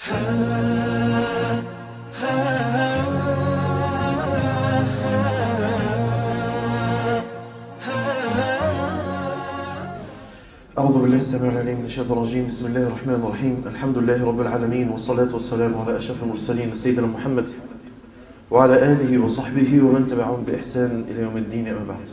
أعوذ بالله السميع العليم من الشيطان الرجيم بسم الله الرحمن الرحيم الحمد لله رب العالمين والصلاة والسلام على أشرف المرسلين سيدنا محمد وعلى آله وصحبه ومن تبعهم بإحسان إلى يوم الدين أما بعد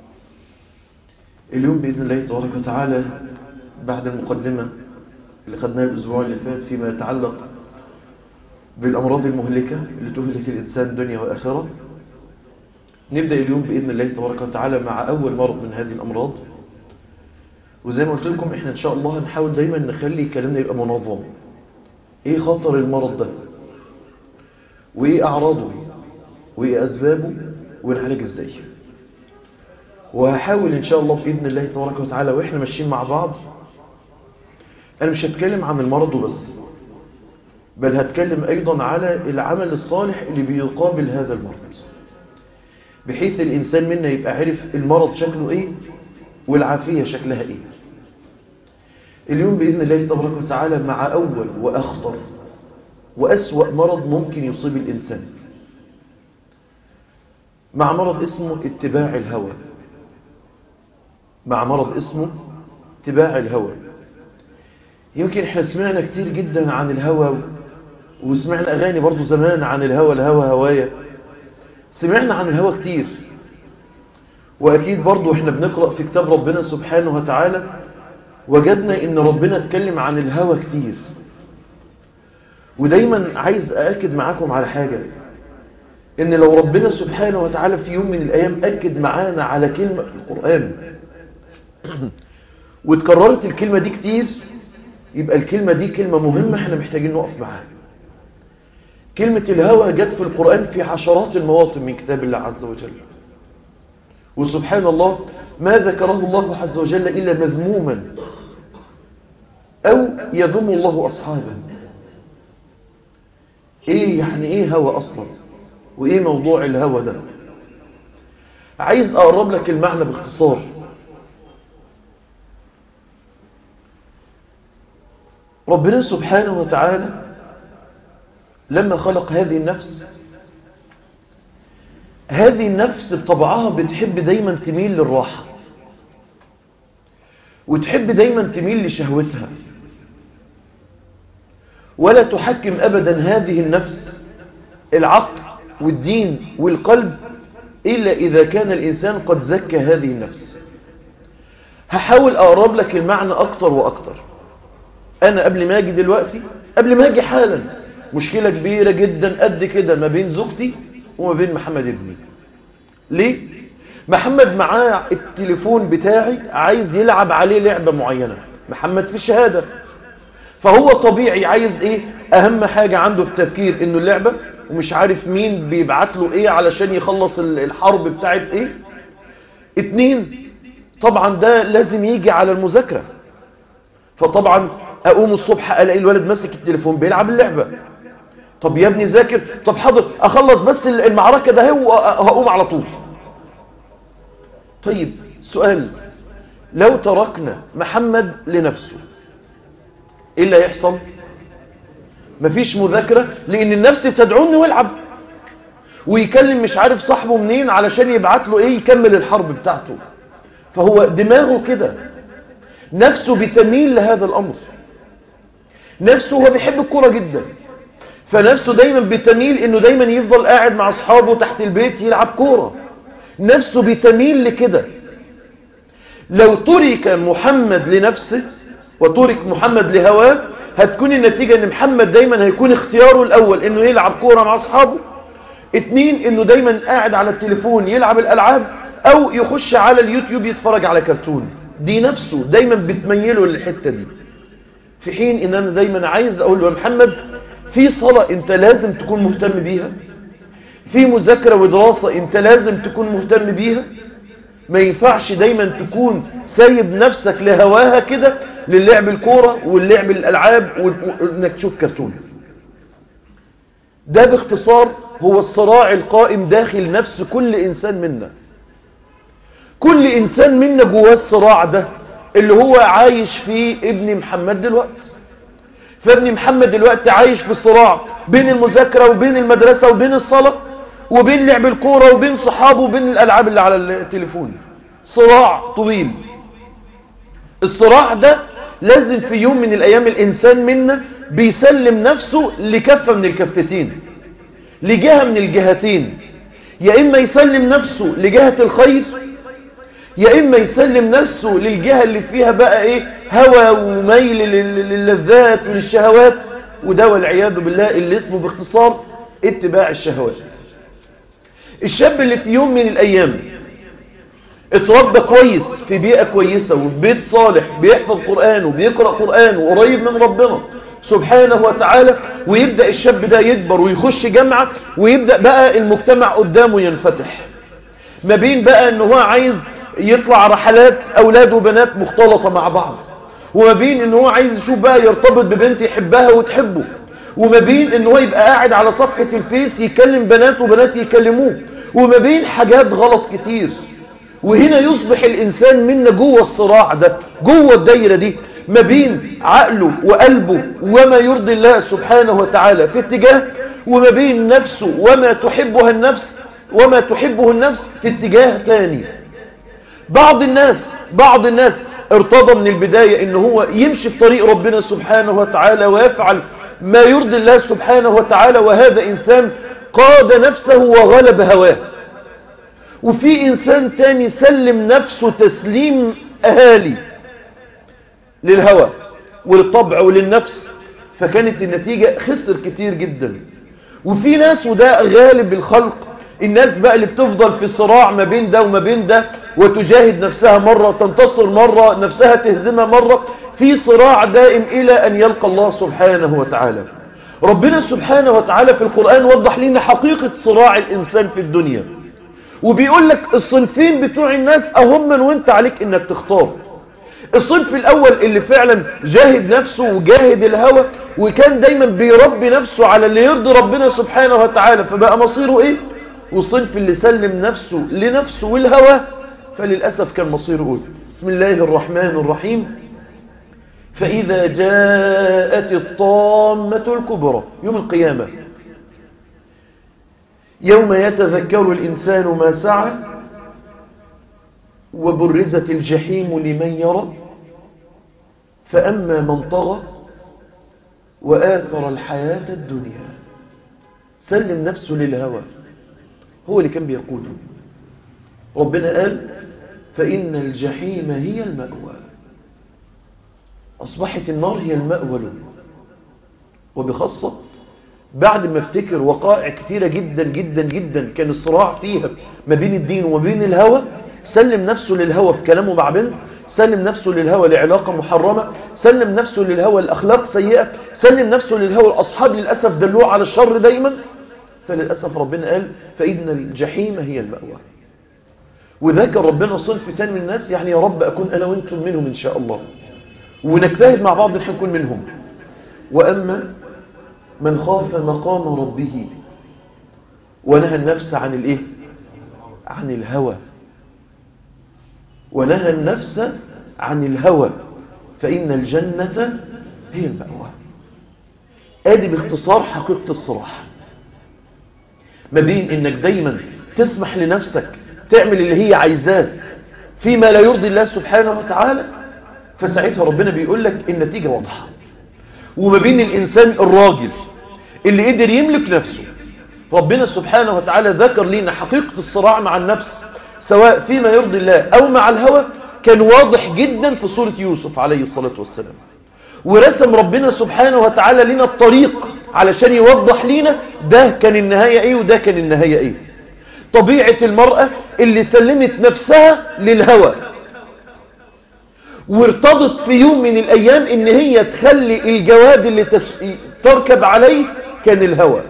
اليوم بإذن الله تبارك وتعالى بعد المقدمة اللي خدناها الأسبوع اللي فات فيما يتعلق بالأمراض المهلكة اللي تهلك الإنسان دنيا وآخرة نبدأ اليوم بإذن الله تبارك وتعالى مع أول مرض من هذه الأمراض وزي ما قلت لكم احنا ان شاء الله هنحاول دايما نخلي كلامنا يبقى منظم ايه خطر المرض ده وايه اعراضه وايه اسبابه ونعالج ازاي وهحاول ان شاء الله باذن الله تبارك وتعالى واحنا ماشيين مع بعض انا مش هتكلم عن المرض بس بل هتكلم ايضا على العمل الصالح اللي بيقابل هذا المرض بحيث الانسان منا يبقى عارف المرض شكله ايه والعافية شكلها ايه اليوم بإذن الله تبارك وتعالى مع أول وأخطر وأسوأ مرض ممكن يصيب الإنسان مع مرض اسمه اتباع الهوى مع مرض اسمه اتباع الهوى يمكن احنا سمعنا كتير جدا عن الهوى وسمعنا أغاني برضو زمان عن الهوى الهوى هوايا سمعنا عن الهوى كتير وأكيد برضو احنا بنقرأ في كتاب ربنا سبحانه وتعالى وجدنا ان ربنا اتكلم عن الهوى كتير ودايما عايز أأكد معاكم على حاجة ان لو ربنا سبحانه وتعالى في يوم من الأيام أكد معانا على كلمة في القرآن واتكررت الكلمة دي كتير يبقى الكلمة دي كلمة مهمة احنا محتاجين نقف معاها كلمة الهوى جت في القرآن في عشرات المواطن من كتاب الله عز وجل وسبحان الله ما ذكره الله عز وجل إلا مذموما أو يذم الله أصحابه إيه يعني إيه هوى أصلا وإيه موضوع الهوى ده عايز أقرب لك المعنى باختصار ربنا سبحانه وتعالى لما خلق هذه النفس هذه النفس بطبعها بتحب دايما تميل للراحة وتحب دايما تميل لشهوتها ولا تحكم أبدا هذه النفس العقل والدين والقلب إلا إذا كان الإنسان قد زكى هذه النفس هحاول أقرب لك المعنى أكتر وأكتر أنا قبل ما أجي دلوقتي قبل ما أجي حالا مشكلة كبيرة جدا قد كده ما بين زوجتي وما بين محمد ابني ليه محمد معاه التليفون بتاعي عايز يلعب عليه لعبة معينة محمد في الشهادة فهو طبيعي عايز ايه اهم حاجة عنده في التفكير انه اللعبة ومش عارف مين بيبعت له ايه علشان يخلص الحرب بتاعت ايه اتنين طبعا ده لازم يجي على المذاكرة فطبعا اقوم الصبح الاقي الولد ماسك التليفون بيلعب اللعبة طب يا ابني ذاكر طب حاضر اخلص بس المعركة ده هو هقوم على طول طيب سؤال لو تركنا محمد لنفسه ايه اللي هيحصل مفيش مذاكرة لان النفس بتدعوني والعب ويكلم مش عارف صاحبه منين علشان يبعت له ايه يكمل الحرب بتاعته فهو دماغه كده نفسه بتميل لهذا الامر نفسه هو بيحب الكرة جدا فنفسه دايما بتميل انه دايما يفضل قاعد مع اصحابه تحت البيت يلعب كورة نفسه بتميل لكده لو ترك محمد لنفسه وترك محمد لهواه هتكون النتيجة ان محمد دايما هيكون اختياره الاول انه يلعب كورة مع اصحابه اتنين انه دايما قاعد على التليفون يلعب الالعاب او يخش على اليوتيوب يتفرج على كرتون دي نفسه دايما بتميله للحتة دي في حين ان انا دايما عايز اقول له يا محمد في صلاة انت لازم تكون مهتم بيها في مذاكرة ودراسة انت لازم تكون مهتم بيها ما ينفعش دايما تكون سايب نفسك لهواها كده للعب الكورة واللعب الالعاب وانك تشوف كرتون ده باختصار هو الصراع القائم داخل نفس كل انسان منا كل انسان منا جواه الصراع ده اللي هو عايش فيه ابن محمد دلوقتي فابن محمد دلوقتي عايش في صراع بين المذاكرة وبين المدرسة وبين الصلاة وبين لعب الكورة وبين صحابه وبين الألعاب اللي على التليفون صراع طويل الصراع ده لازم في يوم من الأيام الإنسان منا بيسلم نفسه لكفة من الكفتين لجهة من الجهتين يا إما يسلم نفسه لجهة الخير يا إما يسلم نفسه للجهة اللي فيها بقى إيه هوى وميل للذات وللشهوات وده والعياذ بالله اللي اسمه باختصار اتباع الشهوات الشاب اللي في يوم من الأيام اتربى كويس في بيئة كويسة وفي بيت صالح بيحفظ قرآن وبيقرأ قرآن وقريب من ربنا سبحانه وتعالى ويبدأ الشاب ده يكبر ويخش جامعة ويبدأ بقى المجتمع قدامه ينفتح ما بين بقى ان هو عايز يطلع رحلات اولاد وبنات مختلطة مع بعض وما بين ان هو عايز يشوف بقى يرتبط ببنت يحبها وتحبه وما بين ان هو يبقى قاعد على صفحة الفيس يكلم بنات وبنات يكلموه وما بين حاجات غلط كتير وهنا يصبح الإنسان منا جوه الصراع ده جوه الدايرة دي ما بين عقله وقلبه وما يرضي الله سبحانه وتعالى في اتجاه وما بين نفسه وما تحبها النفس وما تحبه النفس في اتجاه تاني بعض الناس بعض الناس ارتضى من البداية ان هو يمشي في طريق ربنا سبحانه وتعالى ويفعل ما يرضي الله سبحانه وتعالى وهذا إنسان قاد نفسه وغلب هواه وفي إنسان تاني سلم نفسه تسليم أهالي للهوى وللطبع وللنفس فكانت النتيجة خسر كتير جدا وفي ناس وده غالب الخلق الناس بقى اللي بتفضل في صراع ما بين ده وما بين ده وتجاهد نفسها مرة تنتصر مرة نفسها تهزمها مرة في صراع دائم إلى أن يلقى الله سبحانه وتعالى ربنا سبحانه وتعالى في القرآن وضح لنا حقيقة صراع الإنسان في الدنيا وبيقول لك الصنفين بتوع الناس أهم من وانت عليك انك تختار الصنف الأول اللي فعلا جاهد نفسه وجاهد الهوى وكان دايما بيربي نفسه على اللي يرضي ربنا سبحانه وتعالى فبقى مصيره ايه والصنف اللي سلم نفسه لنفسه والهوى فللأسف كان مصيره ايه بسم الله الرحمن الرحيم فإذا جاءت الطامة الكبرى يوم القيامة يوم يتذكر الإنسان ما سعى وبرزت الجحيم لمن يرى فأما من طغى وآثر الحياة الدنيا سلم نفسه للهوى هو اللي كان بيقوله ربنا قال فإن الجحيم هي المأوى أصبحت النار هي المأوى له وبخاصة بعد ما افتكر وقائع كتيرة جدا جدا جدا كان الصراع فيها ما بين الدين وما بين الهوى سلم نفسه للهوى في كلامه مع بنت سلم نفسه للهوى لعلاقة محرمة سلم نفسه للهوى لأخلاق سيئة سلم نفسه للهوى الأصحاب للأسف دلوه على الشر دايما فللأسف ربنا قال فإن الجحيم هي المأوى وذكر ربنا صنف تاني من الناس يعني يا رب أكون أنا وأنتم منهم إن شاء الله ونجتهد مع بعض نحن نكون منهم وأما من خاف مقام ربه ونهى النفس عن الايه عن الهوى ونهى النفس عن الهوى فإن الجنة هي المأوى ادي باختصار حقيقة الصراح ما بين انك دايما تسمح لنفسك تعمل اللي هي عايزاه فيما لا يرضي الله سبحانه وتعالى فساعتها ربنا بيقول لك النتيجة واضحة وما بين الإنسان الراجل اللي قدر يملك نفسه ربنا سبحانه وتعالى ذكر لنا حقيقة الصراع مع النفس سواء فيما يرضي الله أو مع الهوى كان واضح جدا في سورة يوسف عليه الصلاة والسلام ورسم ربنا سبحانه وتعالى لنا الطريق علشان يوضح لنا ده كان النهاية ايه وده كان النهاية ايه طبيعة المرأة اللي سلمت نفسها للهوى وارتضت في يوم من الأيام ان هي تخلي الجواد اللي تس... تركب عليه كان الهوى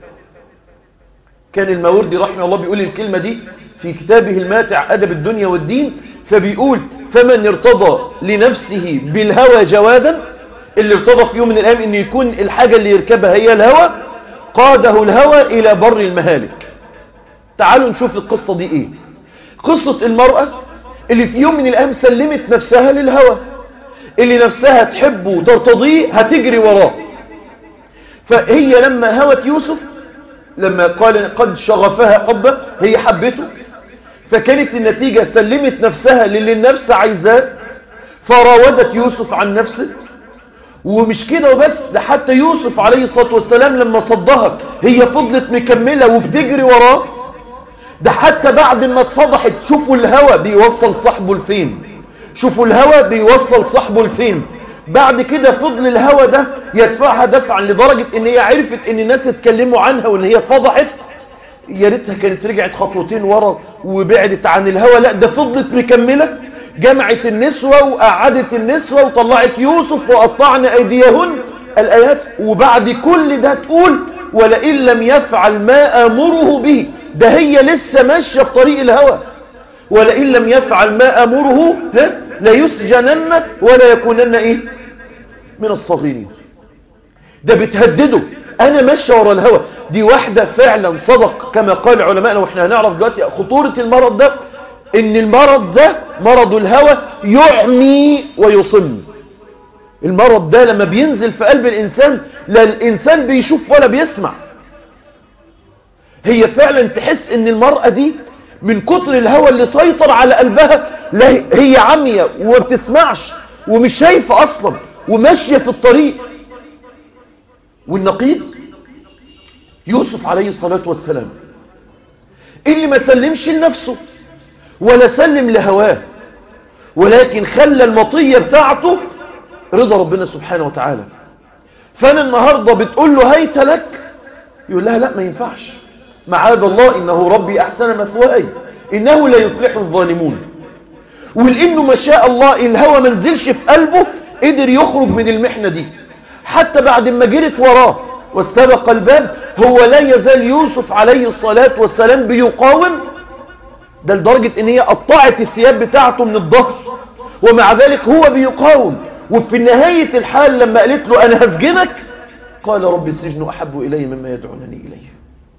كان الماوردي رحمه الله بيقول الكلمة دي في كتابه الماتع أدب الدنيا والدين فبيقول فمن ارتضى لنفسه بالهوى جوادا اللي ارتضى في يوم من الأيام ان يكون الحاجة اللي يركبها هي الهوى قاده الهوى إلى بر المهالك تعالوا نشوف القصة دي ايه قصة المرأة اللي في يوم من الأيام سلمت نفسها للهوى اللي نفسها تحبه وترتضيه هتجري وراه فهي لما هوت يوسف لما قال قد شغفها حبه هي حبته فكانت النتيجة سلمت نفسها للي النفس عايزاه فراودت يوسف عن نفسه ومش كده وبس ده حتى يوسف عليه الصلاة والسلام لما صدها هي فضلت مكملة وبتجري وراه ده حتى بعد ما اتفضحت شوفوا الهوى بيوصل صاحبه لفين شوفوا الهوى بيوصل صاحبه لفين بعد كده فضل الهوى ده يدفعها دفعا لدرجة ان هي عرفت ان الناس اتكلموا عنها وان هي اتفضحت يا ريتها كانت رجعت خطوتين ورا وبعدت عن الهوى لا ده فضلت مكملة جمعت النسوة وقعدت النسوة وطلعت يوسف وقطعن أيديهن الآيات وبعد كل ده تقول ولئن لم يفعل ما أمره به ده هي لسه ماشية في طريق الهوى ولئن لم يفعل ما أمره ليسجنن ولا يكونن إيه من الصغيرين ده بتهدده أنا ماشية ورا الهوى دي واحدة فعلا صدق كما قال علماءنا وإحنا هنعرف دلوقتي خطورة المرض ده ان المرض ده مرض الهوى يعمي ويصم المرض ده لما بينزل في قلب الإنسان لا الإنسان بيشوف ولا بيسمع هي فعلا تحس ان المرأة دي من كتر الهوى اللي سيطر على قلبها لا هي عمية وما بتسمعش ومش شايفة أصلا وماشية في الطريق والنقيض يوسف عليه الصلاة والسلام اللي ما سلمش لنفسه ولا سلم لهواه ولكن خلى المطية بتاعته رضا ربنا سبحانه وتعالى فانا النهاردة بتقول له هيت لك يقول لها لا ما ينفعش معاذ الله انه ربي احسن مثواي انه لا يفلح الظالمون ولانه ما شاء الله الهوى ما نزلش في قلبه قدر يخرج من المحنة دي حتى بعد ما جرت وراه واستبق الباب هو لا يزال يوسف عليه الصلاة والسلام بيقاوم ده لدرجة ان هي قطعت الثياب بتاعته من الظهر ومع ذلك هو بيقاوم وفي نهاية الحال لما قالت له انا هسجنك قال رب السجن احب الي مما يدعونني اليه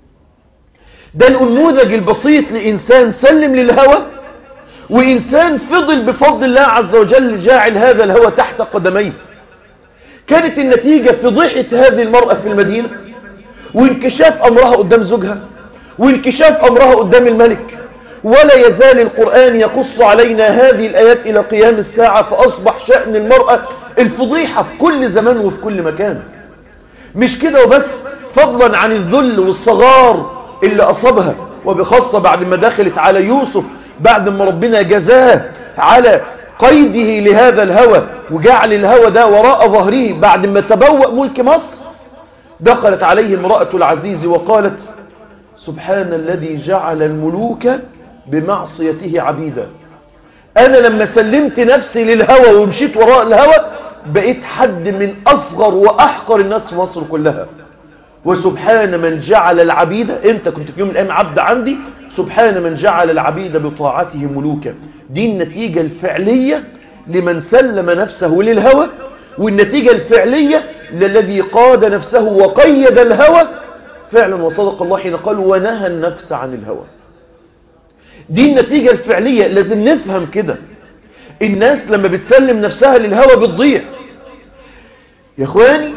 ده النموذج البسيط لانسان سلم للهوى وانسان فضل بفضل الله عز وجل جاعل هذا الهوى تحت قدميه كانت النتيجة فضيحة هذه المرأة في المدينة وانكشاف امرها قدام زوجها وانكشاف امرها قدام الملك ولا يزال القرآن يقص علينا هذه الآيات إلى قيام الساعة فأصبح شأن المرأة الفضيحة في كل زمان وفي كل مكان مش كده وبس فضلا عن الذل والصغار اللي أصابها وبخاصة بعد ما دخلت على يوسف بعد ما ربنا جزاه على قيده لهذا الهوى وجعل الهوى ده وراء ظهره بعد ما تبوأ ملك مصر دخلت عليه امرأة العزيز وقالت سبحان الذي جعل الملوك بمعصيته عبيدا أنا لما سلمت نفسي للهوى ومشيت وراء الهوى بقيت حد من أصغر وأحقر الناس في مصر كلها وسبحان من جعل العبيد انت كنت في يوم من الأيام عبد عندي سبحان من جعل العبيد بطاعته ملوكا دي النتيجة الفعلية لمن سلم نفسه للهوى والنتيجة الفعلية للذي قاد نفسه وقيد الهوى فعلا وصدق الله حين قال ونهى النفس عن الهوى دي النتيجة الفعلية لازم نفهم كده الناس لما بتسلم نفسها للهوى بتضيع يا اخواني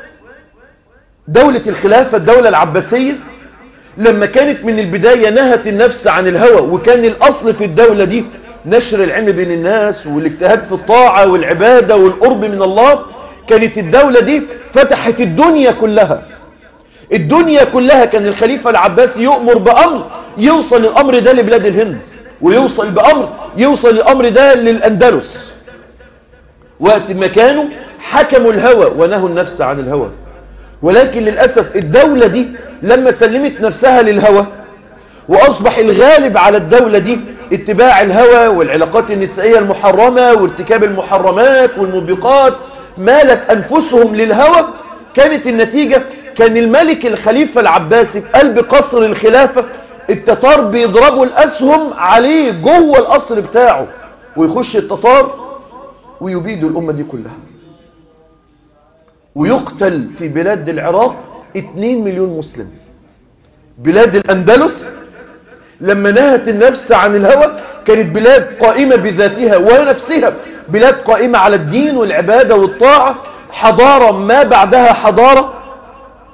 دولة الخلافة الدولة العباسية لما كانت من البداية نهت النفس عن الهوى وكان الأصل في الدولة دي نشر العلم بين الناس والاجتهاد في الطاعة والعبادة والقرب من الله كانت الدولة دي فتحت الدنيا كلها الدنيا كلها كان الخليفة العباسي يؤمر بأمر يوصل الأمر ده لبلاد الهند ويوصل بأمر يوصل الأمر ده للأندلس وقت ما كانوا حكموا الهوى ونهوا النفس عن الهوى ولكن للأسف الدولة دي لما سلمت نفسها للهوى وأصبح الغالب على الدولة دي اتباع الهوى والعلاقات النسائية المحرمة وارتكاب المحرمات والموبقات مالت أنفسهم للهوى كانت النتيجة كان الملك الخليفة العباسي في قلب قصر الخلافة التتار بيضربوا الأسهم عليه جوه القصر بتاعه ويخش التتار ويبيدوا الأمة دي كلها ويقتل في بلاد العراق 2 مليون مسلم بلاد الأندلس لما نهت النفس عن الهوى كانت بلاد قائمة بذاتها ونفسها بلاد قائمة على الدين والعبادة والطاعة حضارة ما بعدها حضارة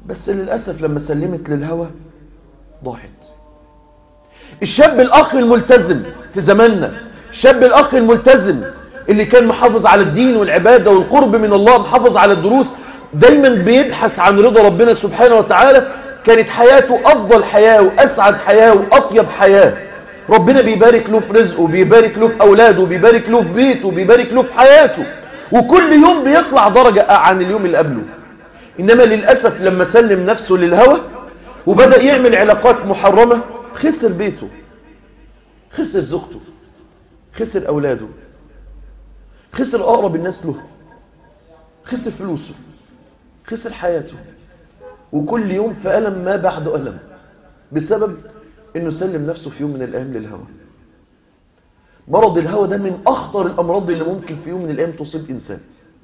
بس للأسف لما سلمت للهوى ضاعت الشاب الأخ الملتزم في زماننا الشاب الأخ الملتزم اللي كان محافظ على الدين والعبادة والقرب من الله محافظ على الدروس دايما بيبحث عن رضا ربنا سبحانه وتعالى كانت حياته أفضل حياة وأسعد حياة وأطيب حياة ربنا بيبارك له في رزقه بيبارك له في أولاده بيبارك له في بيته بيبارك له في حياته وكل يوم بيطلع درجة عن اليوم اللي قبله إنما للأسف لما سلم نفسه للهوى وبدأ يعمل علاقات محرمة خسر بيته خسر زوجته خسر أولاده خسر أقرب الناس له خسر فلوسه خسر حياته وكل يوم في ألم ما بعد ألم بسبب أنه سلم نفسه في يوم من الأيام للهوى مرض الهوى ده من أخطر الأمراض اللي ممكن في يوم من الأيام تصيب إنسان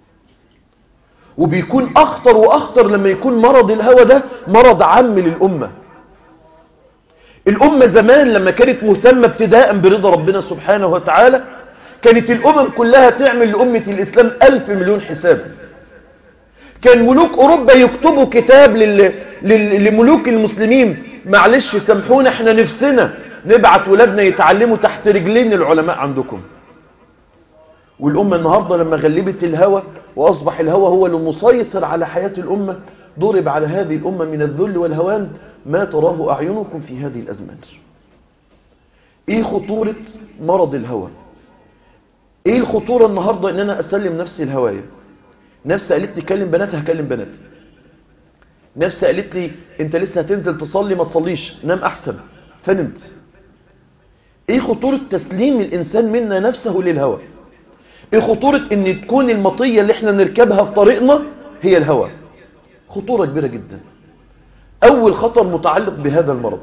وبيكون أخطر وأخطر لما يكون مرض الهوى ده مرض عام للأمة الأمة زمان لما كانت مهتمة ابتداء برضا ربنا سبحانه وتعالى كانت الأمم كلها تعمل لأمة الإسلام ألف مليون حساب كان ملوك أوروبا يكتبوا كتاب لل... لل... لملوك المسلمين معلش سامحونا احنا نفسنا نبعت ولادنا يتعلموا تحت رجلين العلماء عندكم والأمة النهاردة لما غلبت الهوى وأصبح الهوى هو المسيطر على حياة الأمة ضرب على هذه الأمة من الذل والهوان ما تراه أعينكم في هذه الأزمان إيه خطورة مرض الهوى إيه الخطورة النهاردة إن أنا أسلم نفسي الهواية نفسي قالت لي كلم بنات هكلم بنات نفسي قالت لي انت لسه هتنزل تصلي ما تصليش نام احسن فنمت ايه خطورة تسليم الانسان منا نفسه للهوى ايه خطورة ان تكون المطية اللي احنا نركبها في طريقنا هي الهوى خطورة كبيرة جدا اول خطر متعلق بهذا المرض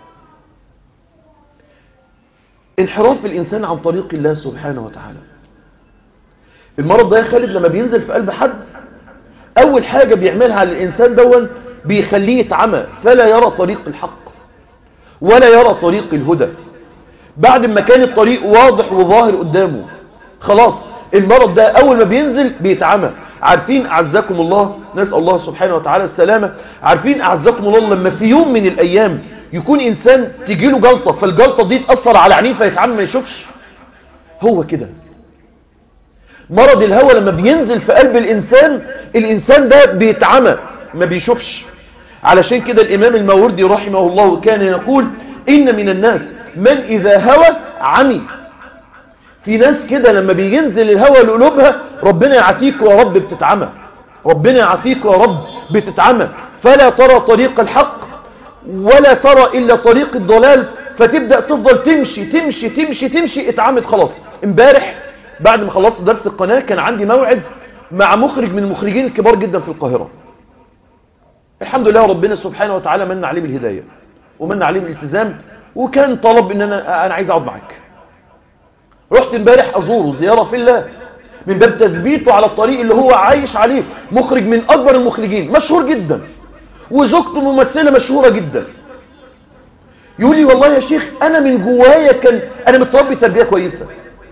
انحراف الانسان عن طريق الله سبحانه وتعالى المرض ده يا خالد لما بينزل في قلب حد اول حاجة بيعملها على الانسان دون بيخليه يتعمى فلا يرى طريق الحق ولا يرى طريق الهدى بعد ما كان الطريق واضح وظاهر قدامه خلاص المرض ده اول ما بينزل بيتعمى عارفين اعزكم الله نسأل الله سبحانه وتعالى السلامة عارفين اعزكم الله لما في يوم من الايام يكون انسان تجيله جلطة فالجلطة دي تأثر على عينيه فيتعمى ما يشوفش هو كده مرض الهوى لما بينزل في قلب الإنسان الإنسان ده بيتعمى ما بيشوفش علشان كده الإمام الماوردي رحمه الله كان يقول إن من الناس من إذا هوى عمي في ناس كده لما بينزل الهوى لقلوبها ربنا يعافيك يا رب بتتعمى ربنا يعافيك يا رب بتتعمى فلا ترى طريق الحق ولا ترى إلا طريق الضلال فتبدأ تفضل تمشي تمشي تمشي تمشي اتعمت خلاص امبارح بعد ما خلصت درس القناة كان عندي موعد مع مخرج من المخرجين الكبار جدا في القاهرة الحمد لله ربنا سبحانه وتعالى من عليه بالهداية ومن عليه بالالتزام وكان طلب ان انا انا عايز اقعد معاك رحت امبارح ازوره زيارة في الله من باب تثبيته على الطريق اللي هو عايش عليه مخرج من اكبر المخرجين مشهور جدا وزوجته ممثلة مشهورة جدا يقول لي والله يا شيخ انا من جوايا كان انا متربي تربية كويسة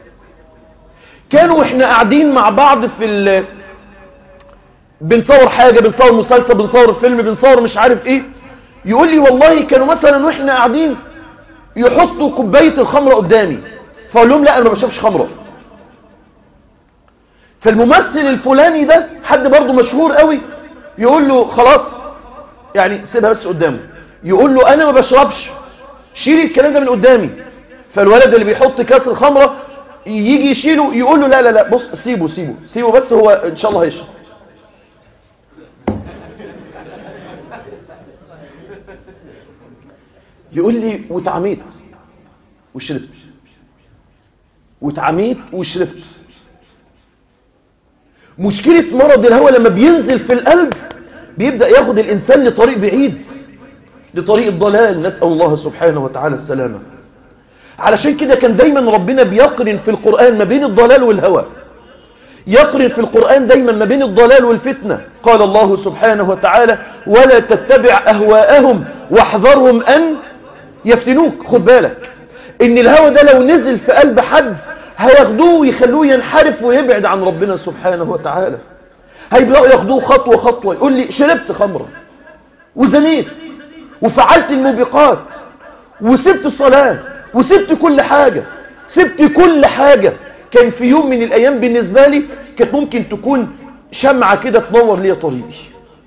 كانوا احنا قاعدين مع بعض في ال... بنصور حاجة بنصور مسلسل بنصور فيلم بنصور مش عارف ايه يقول لي والله كانوا مثلا واحنا قاعدين يحطوا كوباية الخمرة قدامي فاقول لهم لا انا ما بشربش خمرة فالممثل الفلاني ده حد برضه مشهور قوي يقول له خلاص يعني سيبها بس قدامه يقول له انا ما بشربش شيل الكلام ده من قدامي فالولد اللي بيحط كاس الخمرة يجي يشيله يقول له لا لا لا بص سيبه سيبه سيبه بس هو ان شاء الله هيشرب يقول لي واتعميت وشربت واتعميت وشربت مشكلة مرض الهوى لما بينزل في القلب بيبدأ ياخد الإنسان لطريق بعيد لطريق الضلال نسأل الله سبحانه وتعالى السلامة علشان كده كان دايما ربنا بيقرن في القرآن ما بين الضلال والهوى يقرن في القرآن دايما ما بين الضلال والفتنة قال الله سبحانه وتعالى ولا تتبع أهواءهم واحذرهم أن يفتنوك خد بالك ان الهوى ده لو نزل في قلب حد هياخدوه ويخلوه ينحرف ويبعد عن ربنا سبحانه وتعالى هيبدأوا ياخدوه خطوة خطوة يقول لي شربت خمرة وزنيت وفعلت الموبقات وسبت الصلاة وسبت كل حاجة سبت كل حاجة كان في يوم من الأيام بالنسبة لي كانت ممكن تكون شمعة كده تنور لي طريقي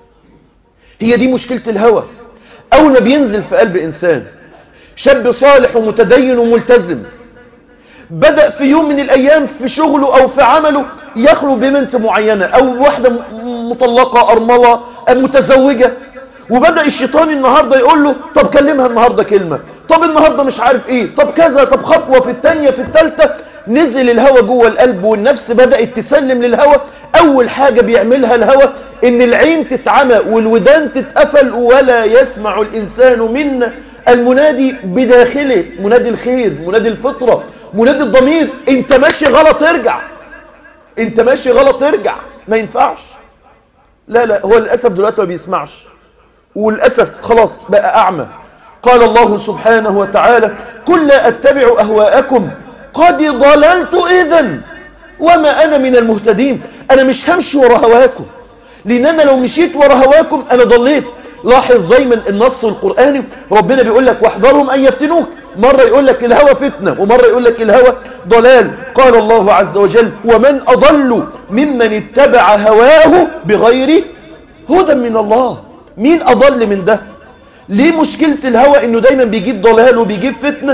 هي دي مشكلة الهوى أول ما بينزل في قلب إنسان شاب صالح ومتدين وملتزم بدأ في يوم من الأيام في شغله أو في عمله يخلو ببنت معينة أو واحدة مطلقة أرملة متزوجة وبدأ الشيطان النهاردة يقول له طب كلمها النهاردة كلمة طب النهاردة مش عارف ايه طب كذا طب خطوة في التانية في التالتة نزل الهوى جوه القلب والنفس بدأت تسلم للهوى أول حاجة بيعملها الهوى إن العين تتعمى والودان تتقفل ولا يسمع الإنسان منا المنادي بداخله منادي الخير منادي الفطرة منادي الضمير انت ماشي غلط ارجع انت ماشي غلط ارجع ما ينفعش لا لا هو للأسف دلوقتي ما بيسمعش وللأسف خلاص بقى أعمى قال الله سبحانه وتعالى قل لا أتبع أهواءكم قد ضللت إذا وما أنا من المهتدين أنا مش همشي ورا هواكم لأن أنا لو مشيت ورا هواكم أنا ضليت لاحظ دايما النص القرآني ربنا بيقول لك واحذرهم أن يفتنوك مرة يقول لك الهوى فتنة ومرة يقول لك الهوى ضلال قال الله عز وجل ومن أضل ممن اتبع هواه بغير هدى من الله مين أضل من ده ليه مشكلة الهوى انه دايما بيجيب ضلال وبيجيب فتنة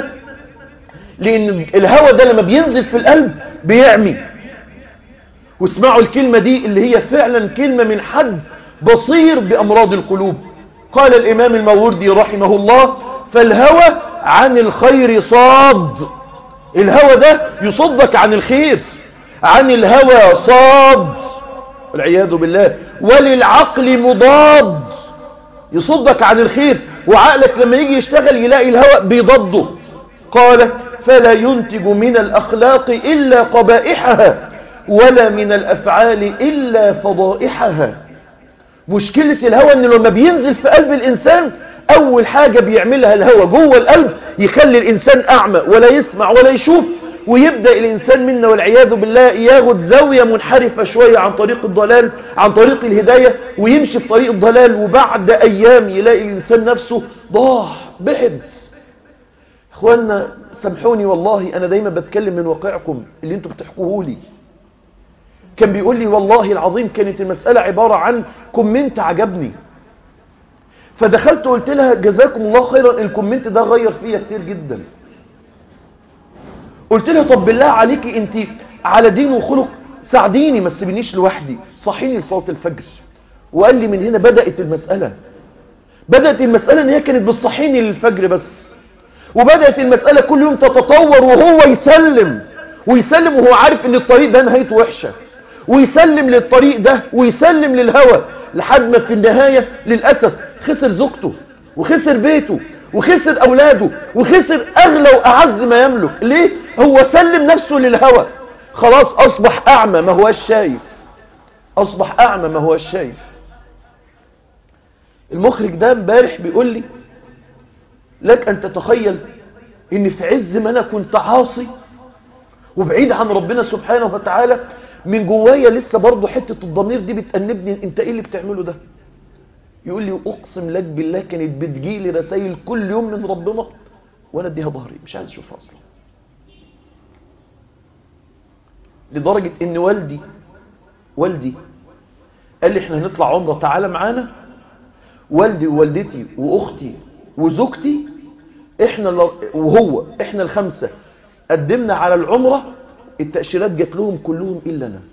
لان الهوى ده لما بينزل في القلب بيعمي واسمعوا الكلمة دي اللي هي فعلا كلمة من حد بصير بأمراض القلوب قال الإمام الموردي رحمه الله فالهوى عن الخير صاد الهوى ده يصدك عن الخير عن الهوى صاد والعياذ بالله وللعقل مضاد يصدك عن الخير وعقلك لما يجي يشتغل يلاقي الهوى بيضده قال فلا ينتج من الأخلاق إلا قبائحها ولا من الأفعال إلا فضائحها مشكلة الهوى أنه لما بينزل في قلب الإنسان أول حاجة بيعملها الهوى جوه القلب يخلي الإنسان أعمى ولا يسمع ولا يشوف ويبدأ الإنسان منا والعياذ بالله ياخد زاوية منحرفة شوية عن طريق الضلال عن طريق الهداية ويمشي في طريق الضلال وبعد أيام يلاقي الإنسان نفسه ضاع بعد إخواننا سامحوني والله أنا دايما بتكلم من واقعكم اللي انتم بتحكوه لي كان بيقول لي والله العظيم كانت المسألة عبارة عن كومنت عجبني فدخلت قلت لها جزاكم الله خيرا الكومنت ده غير فيا كتير جدا قلت لها طب بالله عليكي انت على دين وخلق ساعديني ما تسيبنيش لوحدي صحيني لصلاة الفجر وقال لي من هنا بدأت المسألة بدأت المسألة ان هي كانت بتصحيني للفجر بس وبدأت المسألة كل يوم تتطور وهو يسلم ويسلم وهو عارف ان الطريق ده نهايته وحشة ويسلم للطريق ده ويسلم للهوى لحد ما في النهاية للأسف خسر زوجته وخسر بيته وخسر أولاده وخسر أغلى وأعز ما يملك ليه؟ هو سلم نفسه للهوى خلاص أصبح أعمى ما هو الشايف أصبح أعمى ما هو الشايف المخرج ده امبارح بيقول لي لك أن تتخيل إن في عز ما أنا كنت عاصي وبعيد عن ربنا سبحانه وتعالى من جوايا لسه برضه حتة الضمير دي بتأنبني انت ايه اللي بتعمله ده يقول لي اقسم لك بالله كانت بتجيلي رسائل كل يوم من ربنا وانا اديها ظهري مش عايز اشوفها اصلا لدرجة ان والدي والدي قال لي احنا هنطلع عمرة تعالى معانا والدي ووالدتي واختي وزوجتي احنا وهو احنا الخمسة قدمنا على العمرة التأشيرات جات لهم كلهم إلا أنا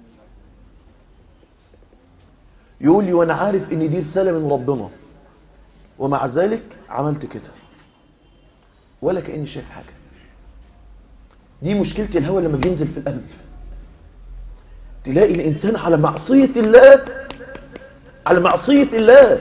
يقول لي وأنا عارف إن دي رسالة من ربنا ومع ذلك عملت كده ولا كأني شايف حاجة دي مشكلة الهوى لما بينزل في القلب تلاقي الإنسان على معصية الله على معصية الله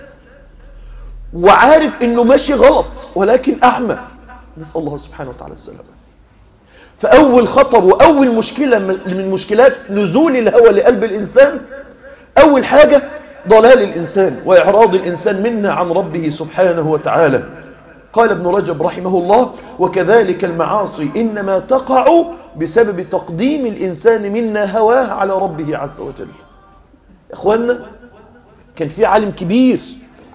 وعارف إنه ماشي غلط ولكن أعمى نسأل الله سبحانه وتعالى السلامة فأول خطر وأول مشكلة من مشكلات نزول الهوى لقلب الإنسان أول حاجة ضلال الإنسان وإعراض الإنسان منا عن ربه سبحانه وتعالى قال ابن رجب رحمه الله وكذلك المعاصي إنما تقع بسبب تقديم الإنسان منا هواه على ربه عز وجل إخواننا كان في عالم كبير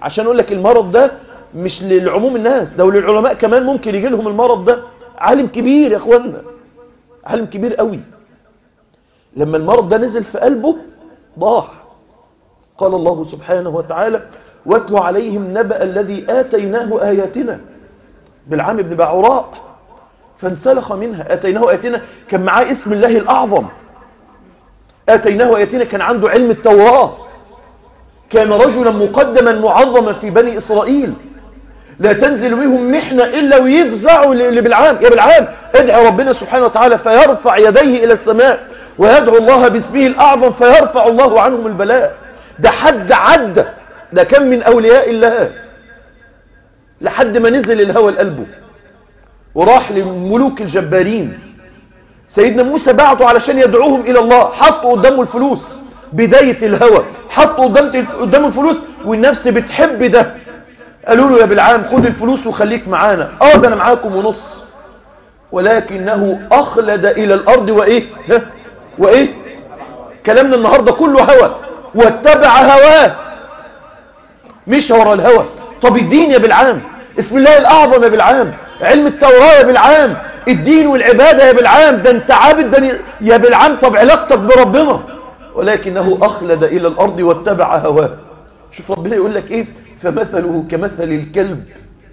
عشان اقول لك المرض ده مش للعموم الناس ده وللعلماء كمان ممكن يجي لهم المرض ده عالم كبير يا اخوانا عالم كبير قوي لما المرض ده نزل في قلبه ضاع قال الله سبحانه وتعالى واتل عليهم نبأ الذي آتيناه آياتنا بالعام بن بعوراء فانسلخ منها آتيناه آياتنا كان معاه اسم الله الأعظم آتيناه آياتنا كان عنده علم التوراة كان رجلا مقدما معظما في بني إسرائيل لا تنزل بهم محنة إلا ويفزعوا لبالعام يا بالعام ادعي ربنا سبحانه وتعالى فيرفع يديه إلى السماء ويدعو الله باسمه الأعظم فيرفع الله عنهم البلاء ده حد عدى ده كان من أولياء الله لحد ما نزل الهوى لقلبه وراح لملوك الجبارين سيدنا موسى بعته علشان يدعوهم إلى الله حطوا قدامه الفلوس بداية الهوى حطوا قدامه الفلوس والنفس بتحب ده قالوا له يا بالعام خد الفلوس وخليك معانا اه ده انا معاكم ونص ولكنه اخلد الى الارض وايه ها وايه كلامنا النهاردة كله هوى واتبع هواه مش ورا الهوى طب الدين يا بالعام اسم الله الاعظم يا بالعام علم التوراة يا بالعام الدين والعبادة يا بالعام ده انت عابد ده يا بالعام طب علاقتك بربنا ولكنه اخلد الى الارض واتبع هواه شوف ربنا يقول لك ايه فمثله كمثل الكلب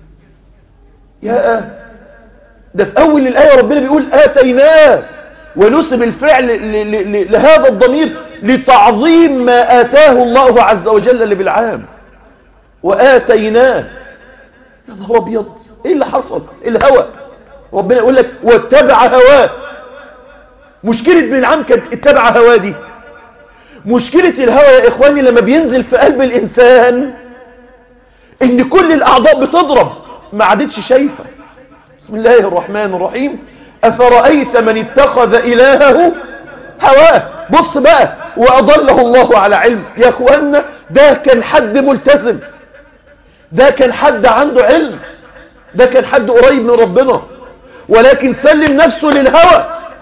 يا ده في أول الآية ربنا بيقول آتيناه ونسب الفعل لهذا الضمير لتعظيم ما آتاه الله عز وجل لبالعام وآتيناه يا نهار أبيض إيه اللي حصل الهوى ربنا يقول لك واتبع هواه مشكلة بالعام كانت اتبع هواه دي مشكلة الهوى يا إخواني لما بينزل في قلب الإنسان ان كل الاعضاء بتضرب ما عادتش شايفة بسم الله الرحمن الرحيم افرأيت من اتخذ الهه هواه بص بقى واضله الله على علم يا اخوانا ده كان حد ملتزم ده كان حد عنده علم ده كان حد قريب من ربنا ولكن سلم نفسه للهوى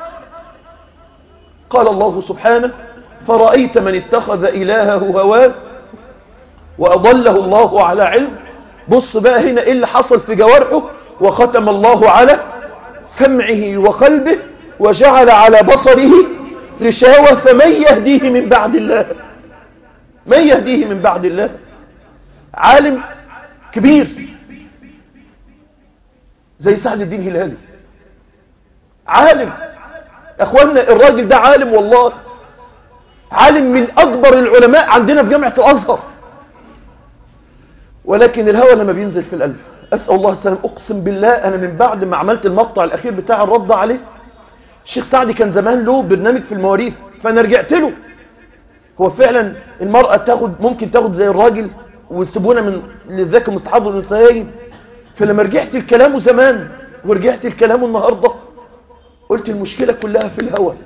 قال الله سبحانه فرأيت من اتخذ إلهه هواه وأضله الله على علم بص بقى هنا إيه اللي حصل في جوارحه وختم الله على سمعه وقلبه وجعل على بصره غشاوة فمن يهديه من بعد الله من يهديه من بعد الله عالم كبير زي سعد الدين هلالي عالم اخوانا الراجل ده عالم والله عالم من اكبر العلماء عندنا في جامعة الازهر ولكن الهوى لما بينزل في القلب أسأل الله السلام أقسم بالله أنا من بعد ما عملت المقطع الأخير بتاع الرد عليه الشيخ سعدي كان زمان له برنامج في المواريث فأنا رجعت له هو فعلا المرأة تاخد ممكن تاخد زي الراجل ويسيبونا من لذاك مستحضر الأنثيين فلما رجعت الكلام زمان ورجعت الكلام النهاردة قلت المشكلة كلها في الهوى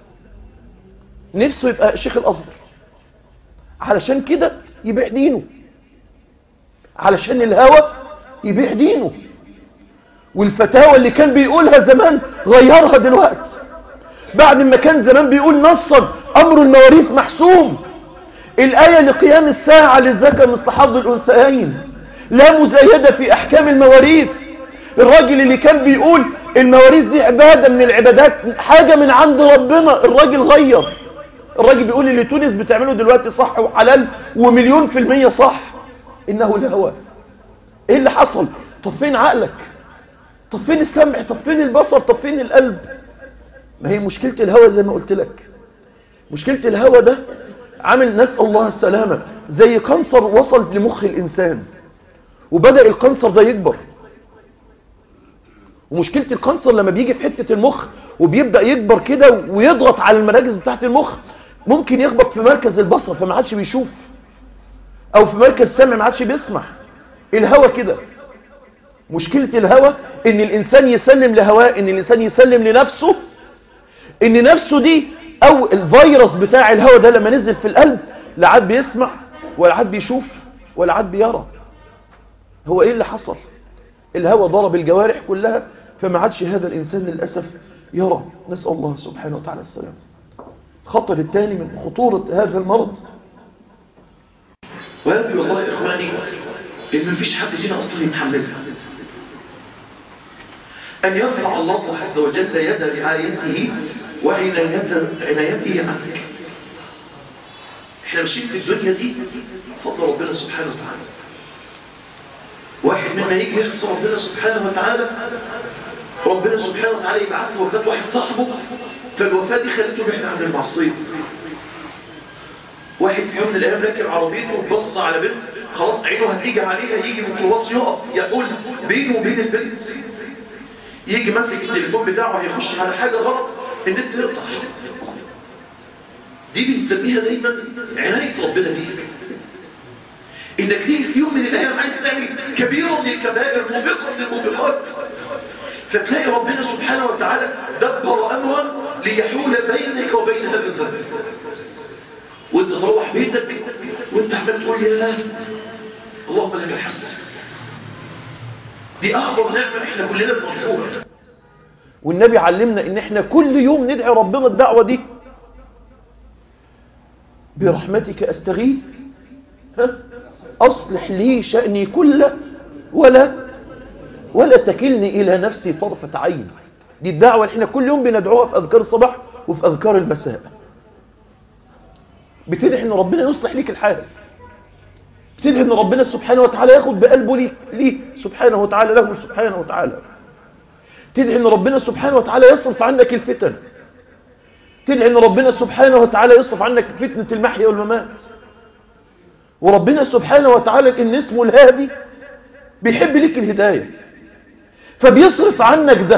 نفسه يبقى شيخ الأصغر علشان كده يبيع دينه علشان الهوى يبيع دينه والفتاوى اللي كان بيقولها زمان غيرها دلوقتي بعد ما كان زمان بيقول نصا أمر المواريث محسوم الآية لقيام الساعة للذكر مستحض الأنثيين لا مزايدة في أحكام المواريث الراجل اللي كان بيقول المواريث دي عبادة من العبادات حاجة من عند ربنا الراجل غير الراجل بيقول اللي تونس بتعمله دلوقتي صح وحلال ومليون في المية صح إنه الهوى إيه اللي حصل طب فين عقلك طب فين السمع طب فين البصر طب فين القلب ما هي مشكلة الهوى زي ما قلت لك مشكلة الهوى ده عامل نسأل الله السلامة زي قنصر وصل لمخ الإنسان وبدأ القنصر ده يكبر ومشكلة القنصر لما بيجي في حتة المخ وبيبدأ يكبر كده ويضغط على المراكز بتاعت المخ ممكن يخبط في مركز البصر فما عادش بيشوف او في مركز السمع ما عادش بيسمع الهوى كده مشكلة الهوى ان الانسان يسلم لهواه ان الانسان يسلم لنفسه ان نفسه دي او الفيروس بتاع الهوى ده لما نزل في القلب لا عاد بيسمع ولا عاد بيشوف ولا عاد بيرى هو ايه اللي حصل الهوى ضرب الجوارح كلها فما عادش هذا الانسان للاسف يرى نسال الله سبحانه وتعالى السلام خطر الثاني من خطوره هذا المرض وهذه والله يا إخواني إن مفيش حد فينا أصلا يتحملها أن يرفع الله عز وجل يد رعايته وعنايته عنك احنا ماشيين في الدنيا دي فضل ربنا سبحانه وتعالى واحد منا يجي يحصى ربنا سبحانه وتعالى ربنا سبحانه وتعالى يبعت له وفاة واحد صاحبه فالوفاة دي خلته بعيد عن المعصية واحد في يوم من الأيام راكب عربيته وبص على بنت خلاص عينه هتيجي عليها يجي الميكروباص يقف يقول بينه وبين البنت يجي ماسك التليفون بتاعه هيخش على حاجة غلط النت يقطع دي بنسميها دايما عناية ربنا بيك انك تيجي في يوم من الايام عايز تعمل كبيرة من الكبائر موبقة من الموبقات فتلاقي ربنا سبحانه وتعالى دبر امرا ليحول بينك وبين هذا الذنب وانت تروح بيتك وانت عمال تقول يا اللهم لك الحمد دي اعظم نعمة احنا كلنا بنرجوها والنبي علمنا ان احنا كل يوم ندعي ربنا الدعوة دي برحمتك استغيث ها اصلح لي شأني كله ولا ولا تكلني الى نفسي طرفة عين دي الدعوة اللي احنا كل يوم بندعوها في اذكار الصباح وفي اذكار المساء بتدعي ان ربنا يصلح ليك الحال بتدعي ان ربنا سبحانه وتعالى ياخد بقلبه ليك ليه سبحانه وتعالى له سبحانه وتعالى تدعي ان ربنا سبحانه وتعالى يصرف عنك الفتن تدعي ان ربنا سبحانه وتعالى يصرف عنك فتنة المحيا والممات وربنا سبحانه وتعالى ان اسمه الهادي بيحب لك الهداية فبيصرف عنك ده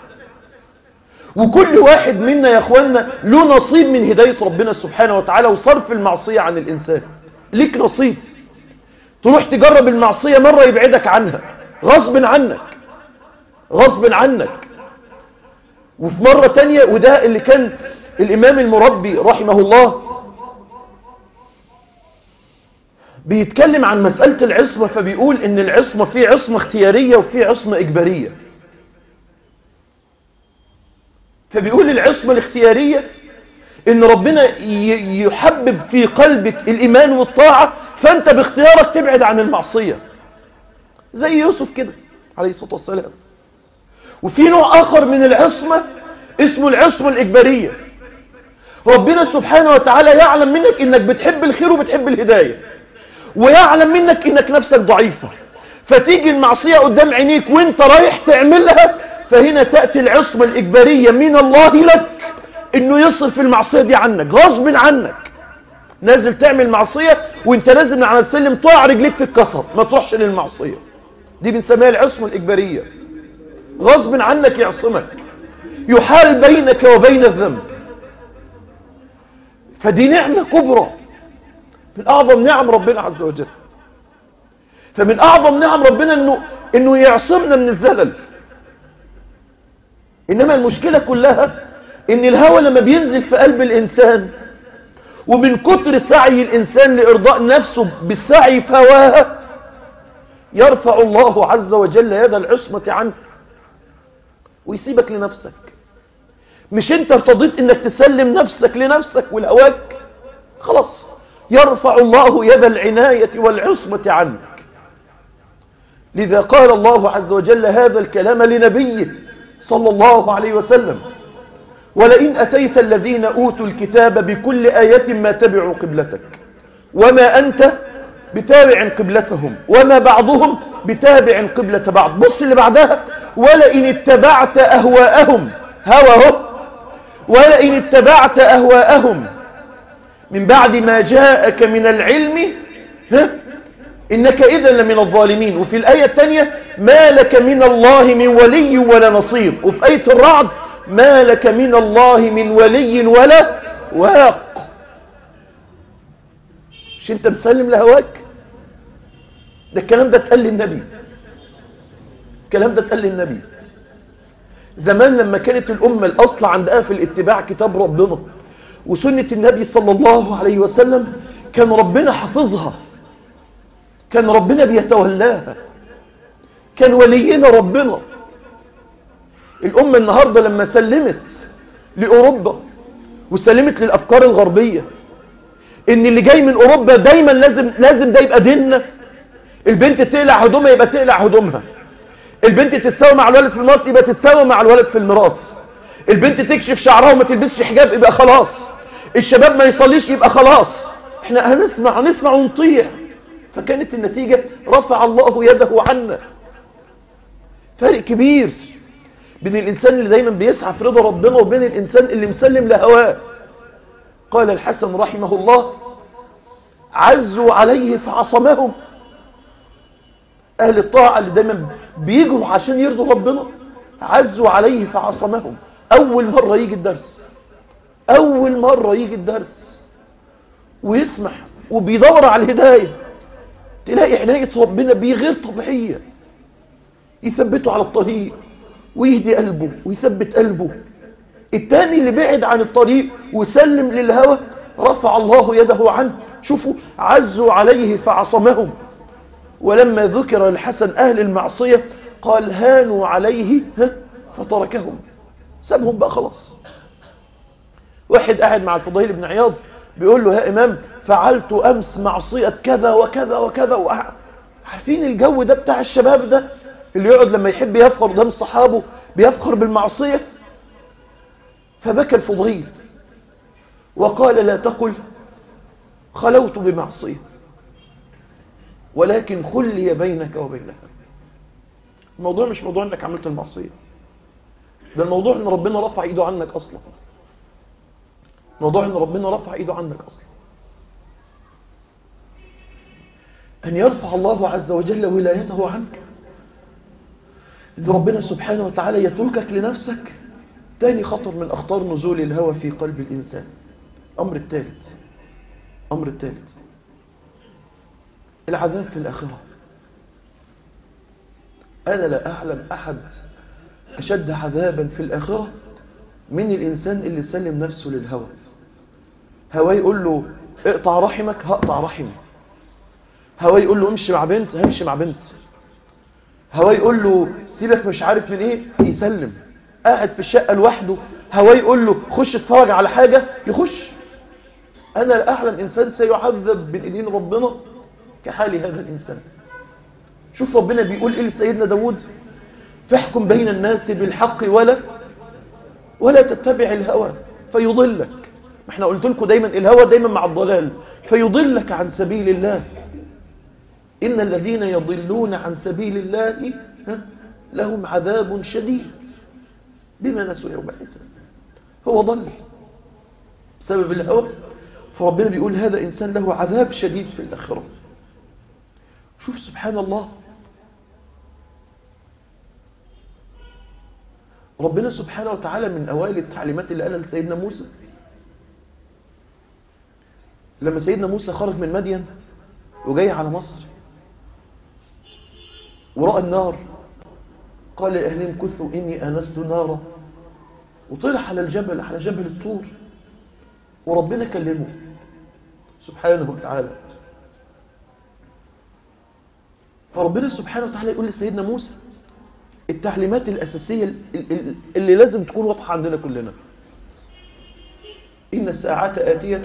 وكل واحد منا يا اخوانا له نصيب من هداية ربنا سبحانه وتعالى وصرف المعصية عن الانسان ليك نصيب تروح تجرب المعصية مرة يبعدك عنها غصب عنك غصب عنك وفي مرة تانية وده اللي كان الإمام المربي رحمه الله بيتكلم عن مسألة العصمة فبيقول إن العصمة في عصمة اختيارية وفي عصمة إجبارية فبيقول العصمة الاختيارية إن ربنا يحبب في قلبك الإيمان والطاعة فأنت باختيارك تبعد عن المعصية زي يوسف كده عليه الصلاة والسلام وفي نوع آخر من العصمة اسمه العصمة الإجبارية ربنا سبحانه وتعالى يعلم منك إنك بتحب الخير وبتحب الهداية ويعلم منك إنك نفسك ضعيفة فتيجي المعصية قدام عينيك وانت رايح تعملها فهنا تأتي العصمة الإجبارية من الله لك إنه يصرف المعصية دي عنك غصب عنك نازل تعمل معصية وانت نازل من على السلم طاع رجليك تتكسر ما تروحش للمعصية دي بنسميها العصمة الإجبارية غصب عنك يعصمك يحال بينك وبين الذنب فدي نعمة كبرى من أعظم نعم ربنا عز وجل فمن أعظم نعم ربنا إنه, إنه يعصمنا من الزلل إنما المشكلة كلها إن الهوى لما بينزل في قلب الإنسان ومن كتر سعي الإنسان لإرضاء نفسه بالسعي في هواها يرفع الله عز وجل يد العصمة عنه ويسيبك لنفسك مش انت ارتضيت انك تسلم نفسك لنفسك والهواك خلاص يرفع الله يد العناية والعصمة عنك لذا قال الله عز وجل هذا الكلام لنبيه صلى الله عليه وسلم ولئن أتيت الذين أوتوا الكتاب بكل آية ما تبعوا قبلتك وما أنت بتابع قبلتهم وما بعضهم بتابع قبلة بعض بص اللي بعدها ولئن اتبعت أهواءهم هوهم ولئن اتبعت أهواءهم من بعد ما جاءك من العلم ها إنك إذا لمن الظالمين وفي الآية الثانية ما لك من الله من ولي ولا نصير وفي آية الرعد ما لك من الله من ولي ولا واق مش انت مسلم لهواك ده الكلام ده اتقال للنبي الكلام ده اتقال للنبي زمان لما كانت الأمة الأصل عندها في الاتباع كتاب ربنا وسنة النبي صلى الله عليه وسلم كان ربنا حافظها كان ربنا بيتولاها كان ولينا ربنا الأمة النهاردة لما سلمت لأوروبا وسلمت للأفكار الغربية إن اللي جاي من أوروبا دايما لازم, لازم ده يبقى ديننا البنت تقلع هدومها يبقى تقلع هدومها البنت تتساوي مع الولد في الميراث يبقى تتساوي مع الولد في الميراث البنت تكشف شعرها وما تلبسش حجاب يبقى خلاص الشباب ما يصليش يبقى خلاص احنا هنسمع نسمع ونطيع فكانت النتيجة رفع الله يده عنا فرق كبير بين الإنسان اللي دايما بيسعى في رضا ربنا وبين الإنسان اللي مسلم لهواه قال الحسن رحمه الله عزوا عليه فعصمهم أهل الطاعة اللي دايما بيجروا عشان يرضوا ربنا عزوا عليه فعصمهم أول مرة يجي الدرس أول مرة يجي الدرس ويسمح وبيدور على الهداية تلاقي عناية ربنا بيه غير طبيعية يثبته على الطريق ويهدي قلبه ويثبت قلبه التاني اللي بعد عن الطريق وسلم للهوى رفع الله يده عنه شوفوا عزوا عليه فعصمهم ولما ذكر الحسن أهل المعصية قال هانوا عليه فتركهم سابهم بقى خلاص واحد قاعد مع الفضيل بن عياض بيقول له يا إمام فعلت أمس معصية كذا وكذا وكذا عارفين الجو ده بتاع الشباب ده اللي يقعد لما يحب يفخر قدام صحابه بيفخر بالمعصية فبكى الفضيل وقال لا تقل خلوت بمعصية ولكن خلي بينك وبينها الموضوع مش موضوع انك عملت المعصية ده الموضوع ان ربنا رفع ايده عنك اصلا موضوع ان ربنا رفع ايده عنك اصلا ان يرفع الله عز وجل ولايته عنك ان ربنا سبحانه وتعالى يتركك لنفسك تاني خطر من اخطار نزول الهوى في قلب الانسان امر الثالث امر الثالث العذاب في الاخره انا لا اعلم احد اشد عذابا في الاخره من الانسان اللي سلم نفسه للهوى هواه يقول له اقطع رحمك هقطع رحمي هواه يقول له امشي مع بنت همشي مع بنت هواه يقول له سيبك مش عارف من ايه يسلم قاعد في الشقة لوحده هواه يقول له خش اتفرج على حاجة يخش انا لا اعلم انسان سيعذب بين ايدين ربنا كحال هذا الانسان شوف ربنا بيقول ايه لسيدنا داود فاحكم بين الناس بالحق ولا ولا تتبع الهوى فيضلك ما احنا قلت لكم دايما الهوى دايما مع الضلال فيضلك عن سبيل الله إن الذين يضلون عن سبيل الله لهم عذاب شديد بما نسوا يوم الحساب هو ضل بسبب الهوى فربنا بيقول هذا إنسان له عذاب شديد في الآخرة شوف سبحان الله ربنا سبحانه وتعالى من أوائل التعليمات اللي قالها لسيدنا موسى لما سيدنا موسى خرج من مدين وجاي على مصر ورأى النار قال لأهلهم كثوا إني آنست نارا وطلع على الجبل على جبل الطور وربنا كلمه سبحانه وتعالى فربنا سبحانه وتعالى يقول لسيدنا موسى التعليمات الأساسية اللي لازم تكون واضحة عندنا كلنا إن الساعة آتية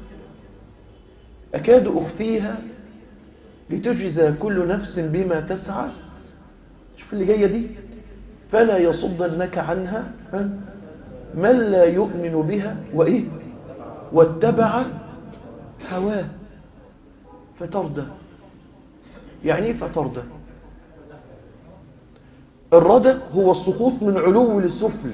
أكاد أخفيها لتجزى كل نفس بما تسعى شوف اللي جاية دي فلا يصدنك عنها من لا يؤمن بها وإيه واتبع هواه فتردى يعني ايه فتردى الردى هو السقوط من علو للسفل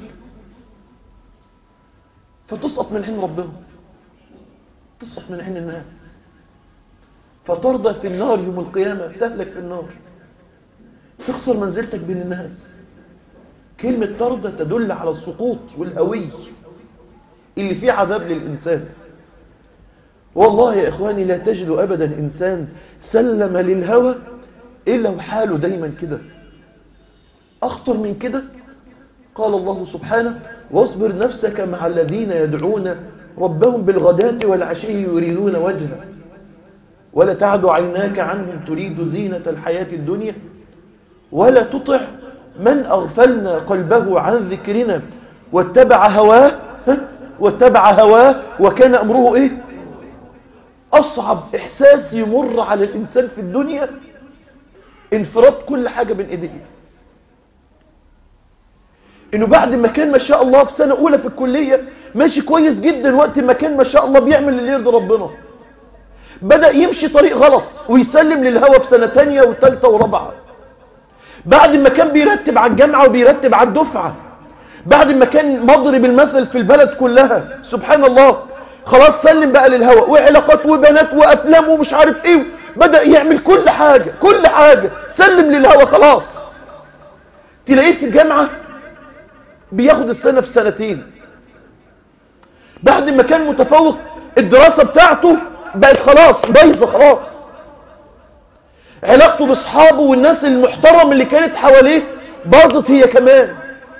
فتسقط من عين ربنا تسقط من عين الناس فترضى في النار يوم القيامة تهلك في النار تخسر منزلتك بين الناس كلمة ترضى تدل على السقوط والهوي اللي فيه عذاب للإنسان والله يا إخواني لا تجد أبدا إنسان سلم للهوى إلا وحاله دايما كده أخطر من كده قال الله سبحانه واصبر نفسك مع الذين يدعون ربهم بالغداة والعشي يريدون وجهه ولا تعد عيناك عنهم تريد زينة الحياة الدنيا ولا تطع من أغفلنا قلبه عن ذكرنا واتبع هواه واتبع هواه وكان أمره إيه أصعب إحساس يمر على الإنسان في الدنيا انفراد كل حاجة بين ايديه انه بعد ما كان ما شاء الله في سنة اولى في الكلية ماشي كويس جدا وقت ما كان ما شاء الله بيعمل اللي يرضي ربنا بدأ يمشي طريق غلط ويسلم للهوى في سنة تانية وثالثة ورابعة بعد ما كان بيرتب على الجامعة وبيرتب على الدفعة بعد ما كان مضرب المثل في البلد كلها سبحان الله خلاص سلم بقى للهوى وعلاقات وبنات وأفلام ومش عارف ايه بدأ يعمل كل حاجة كل حاجة سلم للهوى خلاص تلاقيه في الجامعة بياخد السنة في سنتين بعد ما كان متفوق الدراسة بتاعته بقت خلاص بايظة خلاص علاقته باصحابه والناس المحترم اللي كانت حواليه باظت هي كمان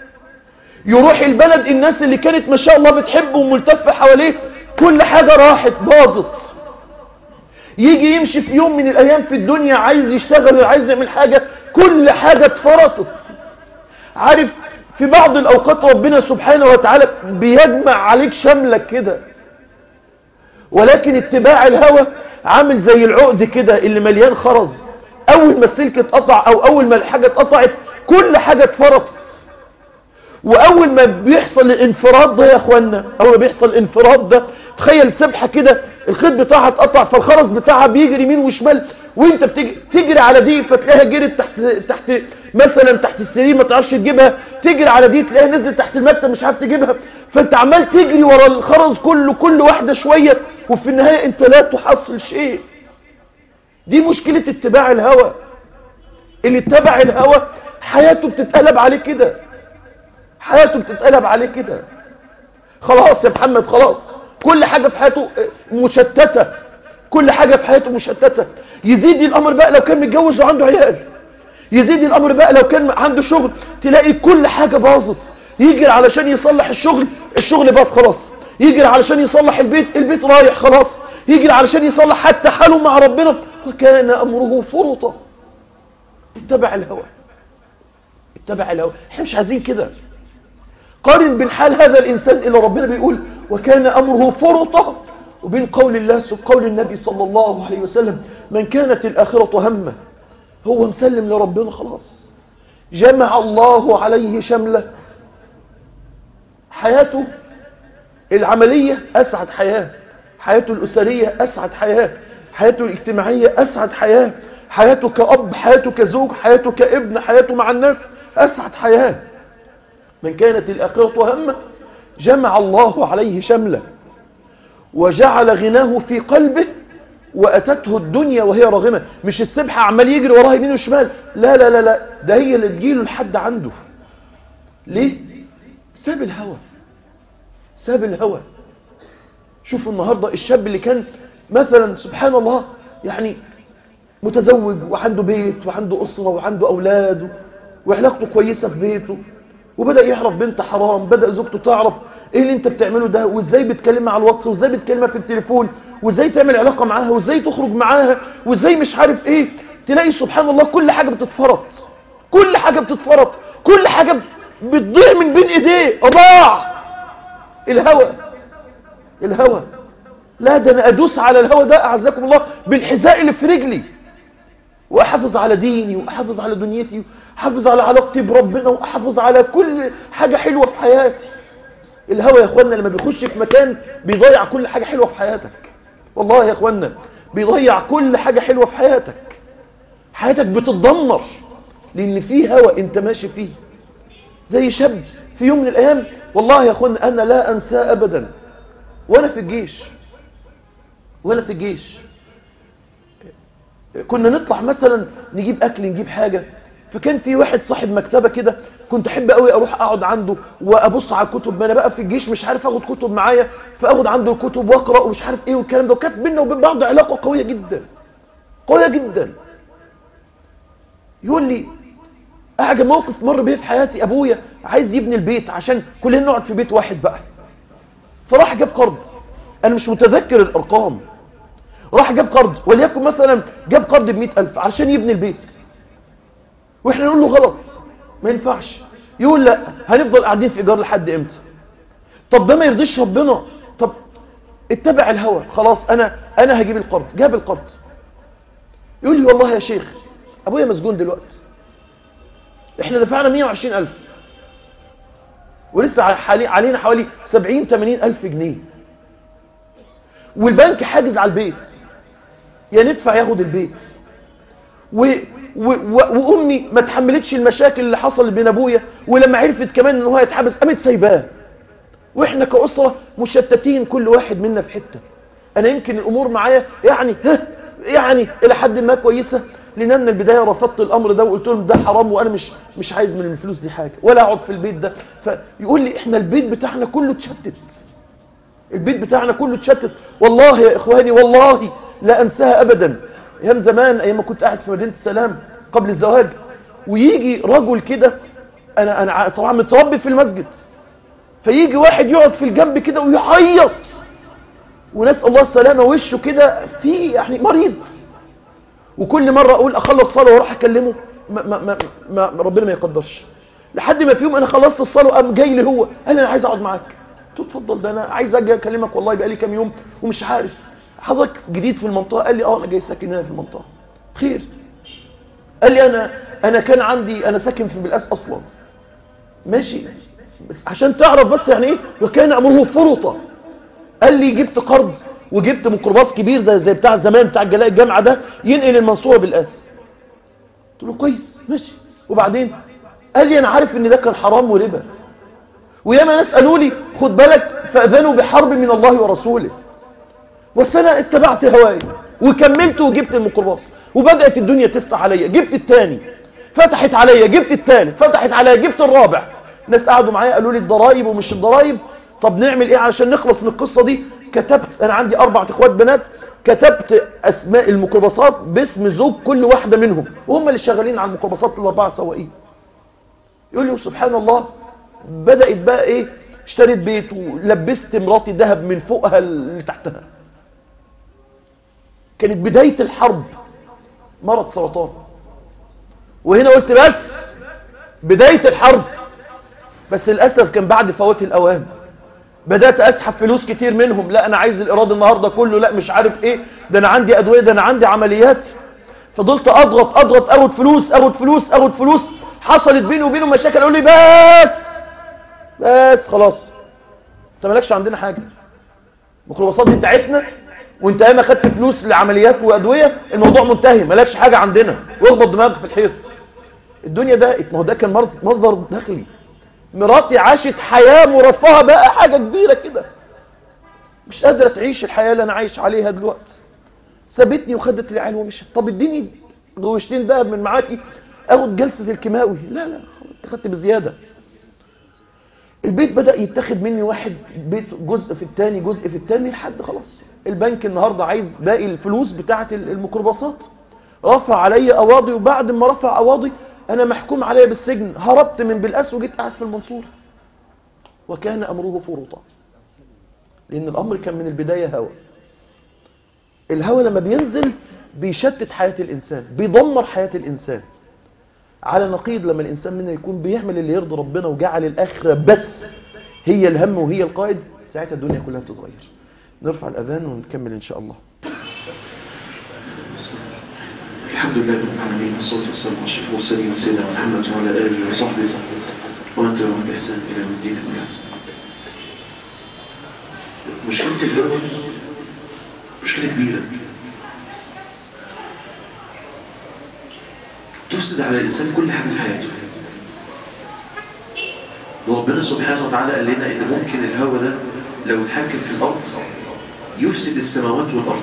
يروح البلد الناس اللي كانت ما شاء الله بتحبه وملتفة حواليه كل حاجة راحت باظت يجي يمشي في يوم من الايام في الدنيا عايز يشتغل عايز يعمل حاجة كل حاجة اتفرطت عارف في بعض الاوقات ربنا سبحانه وتعالى بيجمع عليك شملك كده ولكن اتباع الهوى عامل زي العقد كده اللي مليان خرز اول ما السلك اتقطع او اول ما الحاجة اتقطعت كل حاجة اتفرطت واول ما بيحصل الانفراد ده يا اخوانا اول ما بيحصل الانفراد ده تخيل سبحة كده الخيط بتاعها اتقطع فالخرز بتاعها بيجري يمين وشمال وانت بتجري على دي فتلاقيها جرت تحت تحت مثلا تحت السرير ما تعرفش تجيبها تجري على دي تلاقيها نزلت تحت المكتب مش عارف تجيبها فانت عمال تجري ورا الخرز كله كل واحدة شوية وفي النهاية انت لا تحصل شيء دي مشكلة اتباع الهوى اللي اتبع الهوى حياته بتتقلب عليه كده حياته بتتقلب عليه كده خلاص يا محمد خلاص كل حاجة في حياته مشتتة كل حاجة في حياته مشتتة يزيد الأمر بقى لو كان متجوز وعنده عيال يزيد الأمر بقى لو كان عنده شغل تلاقي كل حاجة باظت يجري علشان يصلح الشغل الشغل باظ خلاص يجري علشان يصلح البيت البيت رايح خلاص يجري علشان يصلح حتى حاله مع ربنا وكان أمره فرطا اتبع الهوى اتبع الهوى احنا مش عايزين كده قارن بين حال هذا الإنسان اللي ربنا بيقول وكان أمره فرطا وبين قول الله قول النبي صلى الله عليه وسلم من كانت الآخرة همه هو مسلم لربنا خلاص جمع الله عليه شمله حياته العملية أسعد حياة حياته الأسرية أسعد حياة حياته الاجتماعية أسعد حياة حياته كأب حياته كزوج حياته كابن حياته مع الناس أسعد حياة من كانت الآخرة همه جمع الله عليه شمله وجعل غناه في قلبه وأتته الدنيا وهي راغمة مش السبحة عمال يجري وراها يمين وشمال لا لا لا لا ده هي اللي تجيله لحد عنده ليه ساب الهوى ساب الهوى شوفوا النهاردة الشاب اللي كان مثلا سبحان الله يعني متزوج وعنده بيت وعنده أسرة وعنده أولاد وعلاقته كويسة في بيته وبدأ يعرف بنت حرام بدأ زوجته تعرف ايه اللي انت بتعمله ده وازاي بتكلمها على الواتس وازاي بتكلمها في التليفون وازاي تعمل علاقة معاها وازاي تخرج معاها وازاي مش عارف ايه تلاقي سبحان الله كل حاجة بتتفرط كل حاجة بتتفرط كل حاجة بتضيع من بين ايديه ضاع الهوى الهوى لا ده انا ادوس على الهوى ده اعزكم الله بالحذاء اللي في رجلي واحافظ على ديني واحافظ على دنيتي واحافظ على علاقتي بربنا واحافظ على كل حاجة حلوة في حياتي الهوى يا اخوانا لما بيخش في مكان بيضيع كل حاجة حلوة في حياتك والله يا اخوانا بيضيع كل حاجة حلوة في حياتك حياتك بتتدمر لان في هوى انت ماشي فيه زي شاب في يوم من الايام والله يا اخوانا انا لا انساه ابدا وانا في الجيش وانا في الجيش كنا نطلع مثلا نجيب اكل نجيب حاجة فكان في واحد صاحب مكتبة كده كنت احب قوي اروح اقعد عنده وابص على الكتب ما انا بقى في الجيش مش عارف اخد كتب معايا فاخد عنده الكتب واقرا ومش عارف ايه والكلام ده وكانت بينا وبين بعض علاقه قويه جدا قويه جدا يقول لي اعجب موقف مر بيه في حياتي ابويا عايز يبني البيت عشان كلنا نقعد في بيت واحد بقى فراح جاب قرض انا مش متذكر الارقام راح جاب قرض وليكن مثلا جاب قرض ب ألف عشان يبني البيت واحنا نقول له غلط ما ينفعش يقول لا هنفضل قاعدين في ايجار لحد امتى طب ده ما يرضيش ربنا طب اتبع الهوى خلاص انا انا هجيب القرض جاب القرض يقول لي والله يا شيخ ابويا مسجون دلوقتي احنا دفعنا 120 ألف ولسه حالي علينا حوالي 70 80 ألف جنيه والبنك حاجز على البيت يا ندفع ياخد البيت و... و... و... وامي ما تحملتش المشاكل اللي حصل بين ابويا ولما عرفت كمان ان هو هيتحبس قامت سايباه واحنا كأسرة مشتتين كل واحد منا في حتة انا يمكن الامور معايا يعني ها يعني الى حد ما كويسة لان انا من البداية رفضت الامر ده وقلت لهم ده حرام وانا مش مش عايز من الفلوس دي حاجة ولا اقعد في البيت ده فيقول لي احنا البيت بتاعنا كله اتشتت البيت بتاعنا كله اتشتت والله يا اخواني والله لا انساها ابدا ايام زمان ايام ما كنت قاعد في مدينة السلام قبل الزواج ويجي رجل كده انا انا طبعا متربي في المسجد فيجي واحد يقعد في الجنب كده ويعيط ونسأل الله السلامة وشه كده في يعني مريض وكل مرة أقول أخلص صلاة وأروح أكلمه ما ما ما ما ربنا ما يقدرش لحد ما في يوم أنا خلصت الصلاة وقام جاي لي هو قال لي أنا عايز أقعد معاك قلت له اتفضل ده أنا عايز أجي أكلمك والله بقى لي كام يوم ومش عارف حضرتك جديد في المنطقة قال لي أه أنا جاي ساكن هنا في المنطقة خير قال لي أنا أنا كان عندي أنا ساكن في بلقاس أصلا ماشي بس عشان تعرف بس يعني ايه وكان امره فرطة قال لي جبت قرض وجبت ميكروباص كبير ده زي بتاع زمان بتاع الجلاء الجامعة ده ينقل المنصورة بالقاس قلت له كويس ماشي وبعدين قال لي انا عارف ان ده كان حرام وربا وياما ناس قالوا لي خد بالك فاذنوا بحرب من الله ورسوله بس انا اتبعت هواي وكملت وجبت الميكروباص وبدات الدنيا تفتح عليا جبت الثاني فتحت عليا جبت الثالث فتحت عليا جبت الرابع ناس قعدوا معايا قالوا لي الضرايب ومش الضرايب طب نعمل ايه علشان نخلص من القصة دي كتبت انا عندي اربع اخوات بنات كتبت اسماء الميكروباصات باسم زوج كل واحدة منهم وهم اللي شغالين على الميكروباصات الاربعة سواقين يقول لي سبحان الله بدأت بقى ايه اشتريت بيت ولبست مراتي ذهب من فوقها اللي تحتها كانت بداية الحرب مرض سرطان وهنا قلت بس بداية الحرب بس للأسف كان بعد فوات الأوان بدأت أسحب فلوس كتير منهم لا أنا عايز الإيراد النهاردة كله لا مش عارف إيه ده أنا عندي أدوية ده أنا عندي عمليات فضلت أضغط أضغط أخد فلوس أخد فلوس أخد فلوس حصلت بيني وبينهم مشاكل أقول لي بس بس خلاص أنت مالكش عندنا حاجة الميكروباصات دي بتاعتنا وانت ايما خدت فلوس لعمليات وادويه الموضوع منتهي مالكش حاجه عندنا واخبط دماغك في الحيط الدنيا ده ما هو ده كان مصدر دخلي مراتي عاشت حياة مرفهة بقى حاجة كبيرة كده مش قادرة تعيش الحياة اللي أنا عايش عليها دلوقتي سابتني وخدت العيال ومشت طب اديني غوشتين دهب من معاكي اخد جلسة الكيماوي لا لا انت خدت بزيادة البيت بدأ يتاخد مني واحد بيت جزء في التاني جزء في التاني لحد خلاص البنك النهاردة عايز باقي الفلوس بتاعة الميكروباصات رفع علي قواضي وبعد ما رفع قواضي أنا محكوم عليا بالسجن هربت من بالأس وجيت قاعد في المنصورة وكان أمره فرطا لأن الأمر كان من البداية هوى الهوى لما بينزل بيشتت حياة الإنسان بيدمر حياة الإنسان على نقيض لما الإنسان منه يكون بيعمل اللي يرضي ربنا وجعل الآخرة بس هي الهم وهي القائد ساعتها الدنيا كلها بتتغير نرفع الأذان ونكمل إن شاء الله الحمد لله رب العالمين والصلاة والسلام على أشرف المرسلين سيدنا محمد وعلى آله وصحبه ومن تبعهم بإحسان إلى يوم الدين أما بعد. مشكلة الهوى مشكلة كبيرة تفسد على الإنسان كل حاجة في حياته وربنا سبحانه وتعالى قال لنا إن ممكن الهوى ده لو اتحكم في الأرض يفسد السماوات والأرض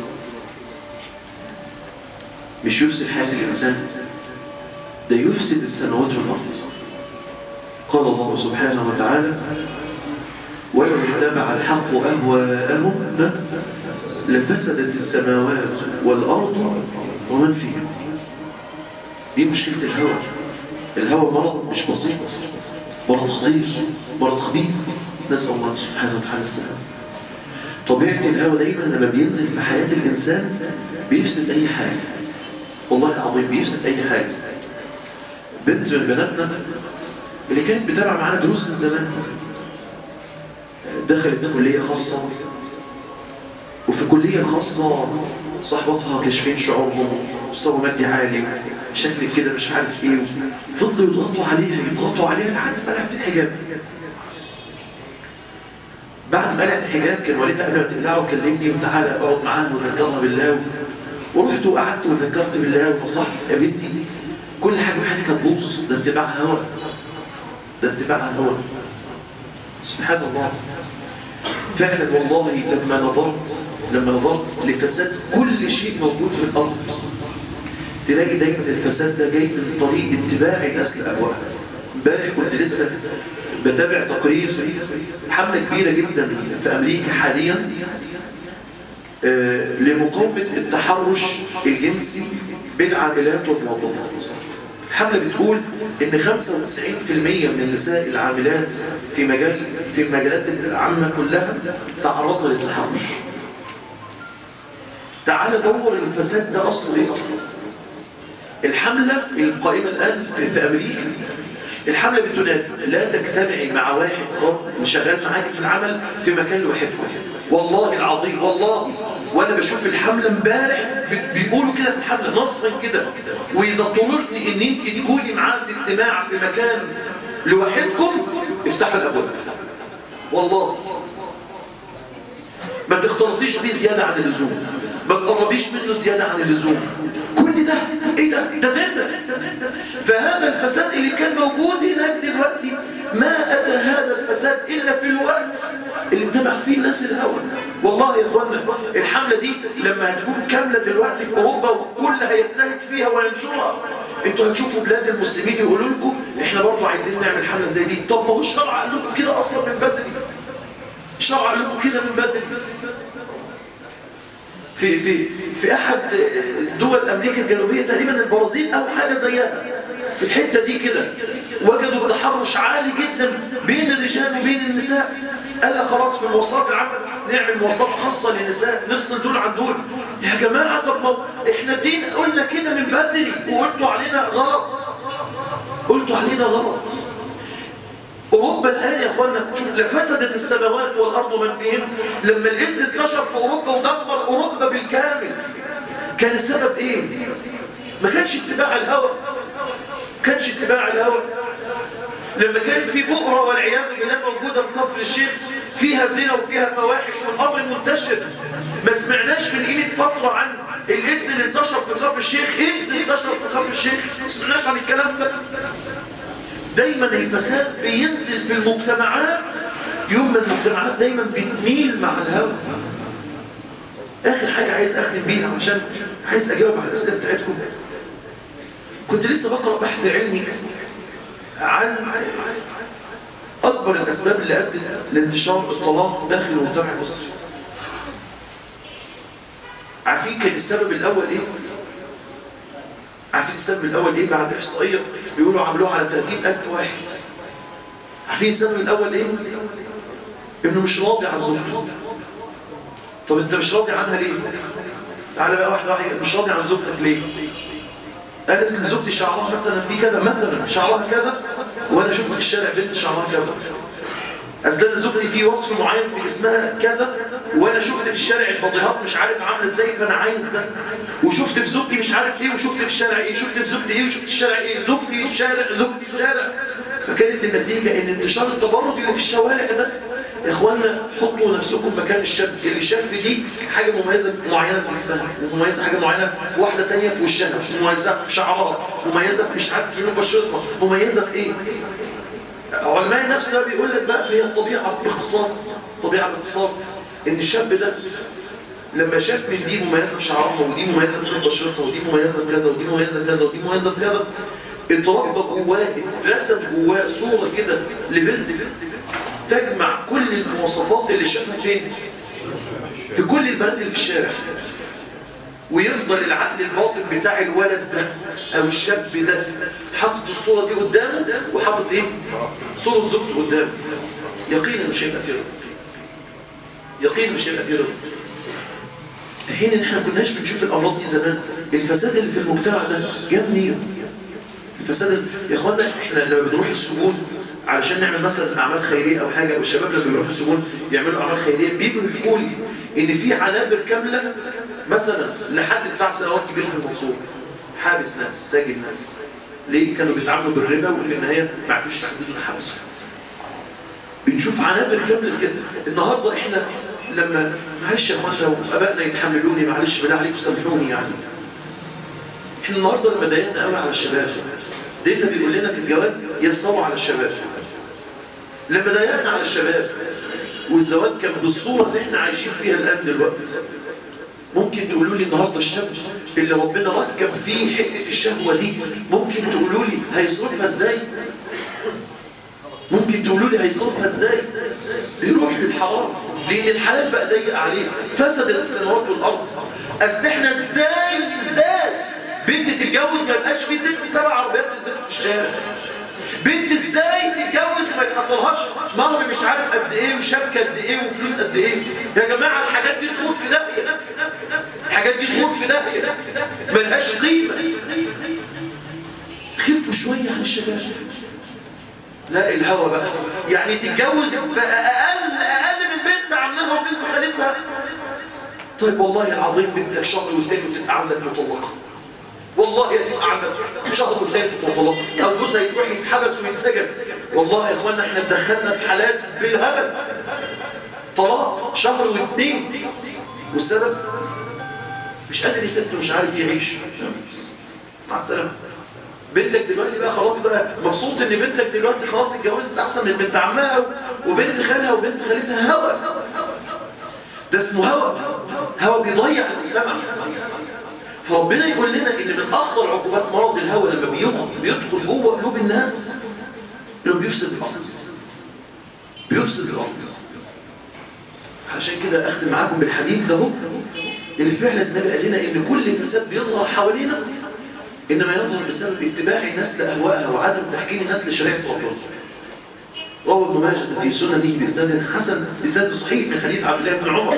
مش يفسد حياة الإنسان ده يفسد السماوات والأرض قال الله سبحانه وتعالى ولو اتبع الحق أهواءهم لفسدت السماوات والأرض ومن فيهم دي مشكلة الهوى الهوى مرض مش بسيط مرض خطير مرض خبيث نسأل الله سبحانه وتعالى السلام طبيعة الهوى دايما لما بينزل في حياة الإنسان بيفسد أي حاجة والله العظيم بيفسد أي حاجة بنت من بناتنا اللي كانت بتابع معانا دروس من زمان دخلت كلية خاصة وفي كلية خاصة صحبتها كاشفين شعورهم مستوى مادي عالي شكل كده مش عارف ايه فضلوا يضغطوا عليها يضغطوا عليها لحد ما قلعت الحجاب بعد ما قلعت الحجاب كان والدها قبل ما تقلعه وكلمني وتعالى اقعد معاها وذكرها بالله ورحت وقعدت وذكرت بالله ونصحت يا بنتي كل حاجه حياتك هتبوظ ده اتباع هوى ده اتباع هوى سبحان الله فعلا والله لما نظرت لما نظرت لفساد كل شيء موجود في الأرض تلاقي دايما الفساد ده جاي من طريق اتباع الناس لأهواء امبارح كنت لسه بتابع تقرير حملة كبيرة جدا في أمريكا حاليا آه، لمقاومة التحرش الجنسي بالعاملات والموظفات الحملة بتقول ان 95% من النساء العاملات في مجال في المجالات العامة كلها تعرضن للتحرش تعال دور الفساد ده اصله ايه اصلا الحملة القائمة الآن في أمريكا الحملة بتنادي لا تجتمعي مع واحد خاص شغال معاك في العمل في مكان لوحدكم والله العظيم والله وانا بشوف الحملة امبارح بيقولوا كده في الحملة نصا كده واذا طلبت ان انت تكوني معاه في اجتماع في مكان لوحدكم افتحوا الابواب والله ما تختلطيش بيه زيادة عن اللزوم ما تقربيش منه زيادة عن اللزوم كل ده ايه ده ده ده فهذا الفساد اللي كان موجود هناك دلوقتي ما اتى هذا الفساد الا في الوقت اللي اتبع فيه الناس الهوى والله يا اخوانا الحملة دي لما هتكون كاملة دلوقتي في اوروبا والكل هيجتهد فيها وينشرها انتوا هتشوفوا بلاد المسلمين يقولوا لكم احنا برضه عايزين نعمل حملة زي دي طب ما هو الشرع قال لكم كده اصلا من بدري الشرع قال لكم كده من بدري في في في احد دول امريكا الجنوبيه تقريبا البرازيل او حاجه زيها في الحته دي كده وجدوا تحرش عالي جدا بين الرجال وبين النساء قال خلاص في المواصلات العامه نعمل مواصلات خاصه للنساء نفصل دول عن دول يا جماعه طب ما احنا دين قلنا كده من بدري وقلتوا علينا غلط قلتوا علينا غلط أوروبا الآن يا أخوانا شوف لفسدت السماوات والأرض من فيهم لما الإثم انتشر في أوروبا ودمر أوروبا بالكامل كان السبب إيه؟ ما كانش اتباع الهوى كانش اتباع الهوى لما كانت في بؤرة والعياذ بالله موجودة في كفر الشيخ فيها زنا وفيها فواحش والأمر منتشر ما سمعناش من قيمة فترة عن الإثم اللي انتشر في كفر الشيخ إيه اللي انتشر في كفر الشيخ ما سمعناش عن الكلام ده دايما الفساد بينزل في المجتمعات يوم ما المجتمعات دايما بتميل مع الهوى اخر حاجة عايز اختم بيها عشان عايز اجاوب على الاسئله بتاعتكم كنت لسه بقرا بحث علمي عن اكبر الاسباب اللي ادت لانتشار الطلاق داخل المجتمع المصري عارفين كان السبب الاول ايه عارفين السبب الأول إيه بعد إحصائية بيقولوا عملوها على 30000 واحد عارفين السبب الأول إيه إنه مش راضي عن زوجته طب أنت مش راضي عنها ليه تعالى بقى واحد واحد مش راضي عن زوجتك ليه قال اسم زوجتي شعرها مثلا في كذا مثلا شعرها كذا وأنا شفت في الشارع بنت شعرها كذا أزداد زوجتي في وصف معين في اسمها كذا وأنا شفت في الشارع الفضيحات مش عارف عاملة ازاي فأنا عايز ده وشفت في زوجتي مش عارف ايه وشفت في الشارع ايه شفت في زوجتي ايه وشفت في الشارع ايه زوجتي في الشارع زوجتي في الشارع فكانت النتيجة ان انتشار التبرج اللي في الشوارع ده يا اخوانا حطوا نفسكم مكان الشاب اللي شاف دي حاجة مميزة معينة في جسمها ومميزة حاجة معينة في واحدة تانية في وشها مميزة في شعرها مميزة في مش عارف في بشرتها مميزة في ايه علماء النفس بيقول لك بقى هي الطبيعة باختصار طبيعة باختصار ان الشاب ده لما شاف من دي مميزة في شعرها ودي مميزة في بشرتها ودي مميزة بكذا ودي مميزة بكذا ودي مميزة بكذا اتربى جواه اترسم جواه صورة كده لبنت تجمع كل المواصفات اللي شافها فين في كل البنات اللي في الشارع ويفضل العقل الباطن بتاع الولد ده او الشاب ده حاطط الصورة دي قدامه وحاطط ايه صورة زوجته قدامه يقينا مش هيبقى فيه رضا يقينا مش هيبقى فيه رضا حين ان احنا كناش بنشوف الامراض دي زمان الفساد اللي في المجتمع ده جاب منين فساد يا اخوانا احنا لما بنروح السجون علشان نعمل مثلا اعمال خيريه او حاجه والشباب لما بيروحوا السجون يعملوا اعمال خيريه بيجوا يحكوا لي ان في عنابر كامله مثلا لحد بتاع سنوات كبير في المنصوره حابس ناس ساجن ناس ليه كانوا بيتعاملوا بالربا وفي النهايه ما عرفوش يسددوا الحبس بنشوف عنابر كامله كده النهارده احنا لما معلش يا اخوانا لو ابائنا يتحملوني معلش بالله عليكم سامحوني يعني احنا النهارده لما ضايقنا قوي على الشباب ديننا بيقول لنا في الجواز يصبوا على الشباب لما ضايقنا على الشباب والزواج كان بالصوره اللي احنا عايشين فيها الان دلوقتي ممكن تقولوا لي النهارده الشاب اللي ربنا ركب فيه حته الشهوه دي ممكن تقولوا لي هيصرفها ازاي ممكن تقولوا لي هيصرفها ازاي يروح للحرام لان الحلال بقى ضيق عليه فسد السماوات والارض اصل احنا ازاي ازاي بنت تتجوز ما يبقاش في ست سبع عربيات بالزيت في الشارع بنت ازاي تتجوز وما يتحطلهاش مهر مش عارف قد ايه وشبكه قد ايه وفلوس قد ايه يا جماعه الحاجات دي تموت في داهيه الحاجات دي تموت في داهيه ملهاش قيمه خفوا شويه عن الشباب لا الهوى بقى يعني تتجوز بقى اقل اقل من بنت عمها وبنت خالتها طيب والله العظيم بنتك شهر والتاني وتبقى عندك مطلقه والله هتبقى عندك شهر والتاني مطلقه او جوزها يروح يتحبس ويتسجن والله يا اخوانا احنا اتدخلنا في حالات بالهبل طلاق شهر واثنين والسبب مش قادر يسد مش عارف يعيش مع السلامه بنتك دلوقتي بقى خلاص بقى مبسوط ان بنتك دلوقتي خلاص اتجوزت احسن من بنت عمها وبنت خالها وبنت خالتها هوى ده اسمه هوى هوى بيضيع المجتمع فربنا يقول لنا ان من اخطر عقوبات مرض الهوى لما بيدخل جوه قلوب الناس انه بيفسد الارض بيفسد الارض عشان كده اختم معاكم بالحديث ده اللي فعلا النبي قال لنا ان كل فساد بيظهر حوالينا إنما يظهر بسبب اتباع الناس لأهوائها وعدم تحكيم الناس لشريعة ربنا روى ابن ماجه في سننه بإسناد حسن بإسناد صحيح من حديث عبد الله بن عمر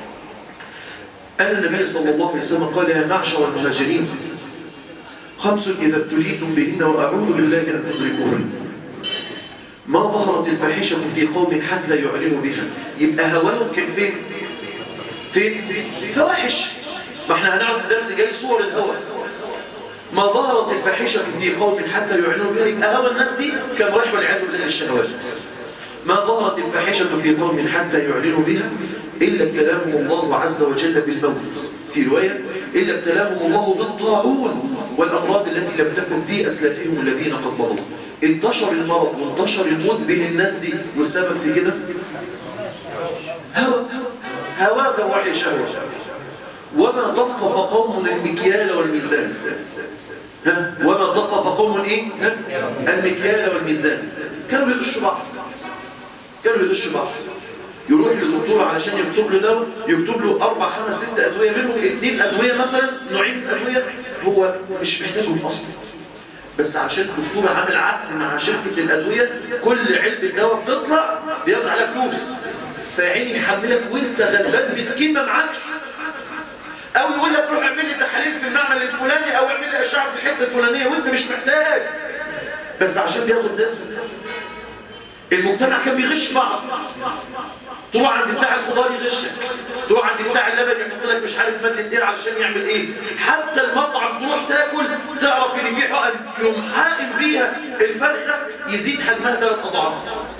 أن النبي صلى الله عليه وسلم قال يا معشر المهاجرين خمس إذا ابتليتم بهن وأعوذ بالله أن تدركوهن ما ظهرت الفاحشة في قوم حتى يعلنوا بها يبقى هواهم كان فين؟ فين؟ فواحش ما احنا هنعرف الدرس جاي صور الهوى ما ظهرت الفاحشة في قوم حتى يعلنوا بها يبقى هوى الناس دي كان رايح والعياذ بالله للشهوات ما ظهرت الفاحشة في قوم حتى يعلنوا بها إلا ابتلاهم الله عز وجل بالموت في رواية إلا ابتلاهم الله بالطاعون والأمراض التي لم تكن في أسلافهم الذين قد مضوا انتشر المرض وانتشر الموت بين الناس دي والسبب في كده هوى هوى ذوعي شهوة وما طفف قوم المكيال والميزان ها؟ وما طفف قوم ايه ها؟ المكيال والميزان كانوا بيغشوا بعض كانوا بيغشوا بعض يروح للدكتور علشان يكتب له دواء يكتب له اربع خمس ست ادويه منهم اثنين ادويه مثلا نوعين ادويه هو مش محتاجهم اصلا بس عشان الدكتور عامل عقد مع شركه الادويه كل علبه دواء بتطلع بياخد عليها فلوس فيعني يحملك وانت غلبان مسكين ما معكش او يقول لك روح اعمل لي تحاليل في المعمل الفلاني او اعمل لي اشعه في الحته الفلانيه وانت مش محتاج بس عشان بياخد ناس المجتمع كان بيغش بعض تروح عند بتاع الخضار يغشك تروح عند بتاع اللبن يحط لك مش عارف ماده ايه علشان يعمل ايه حتى المطعم تروح تاكل تعرف ان في حقن يوم حاقن بيها الفرخه يزيد حجمها ثلاث اضعاف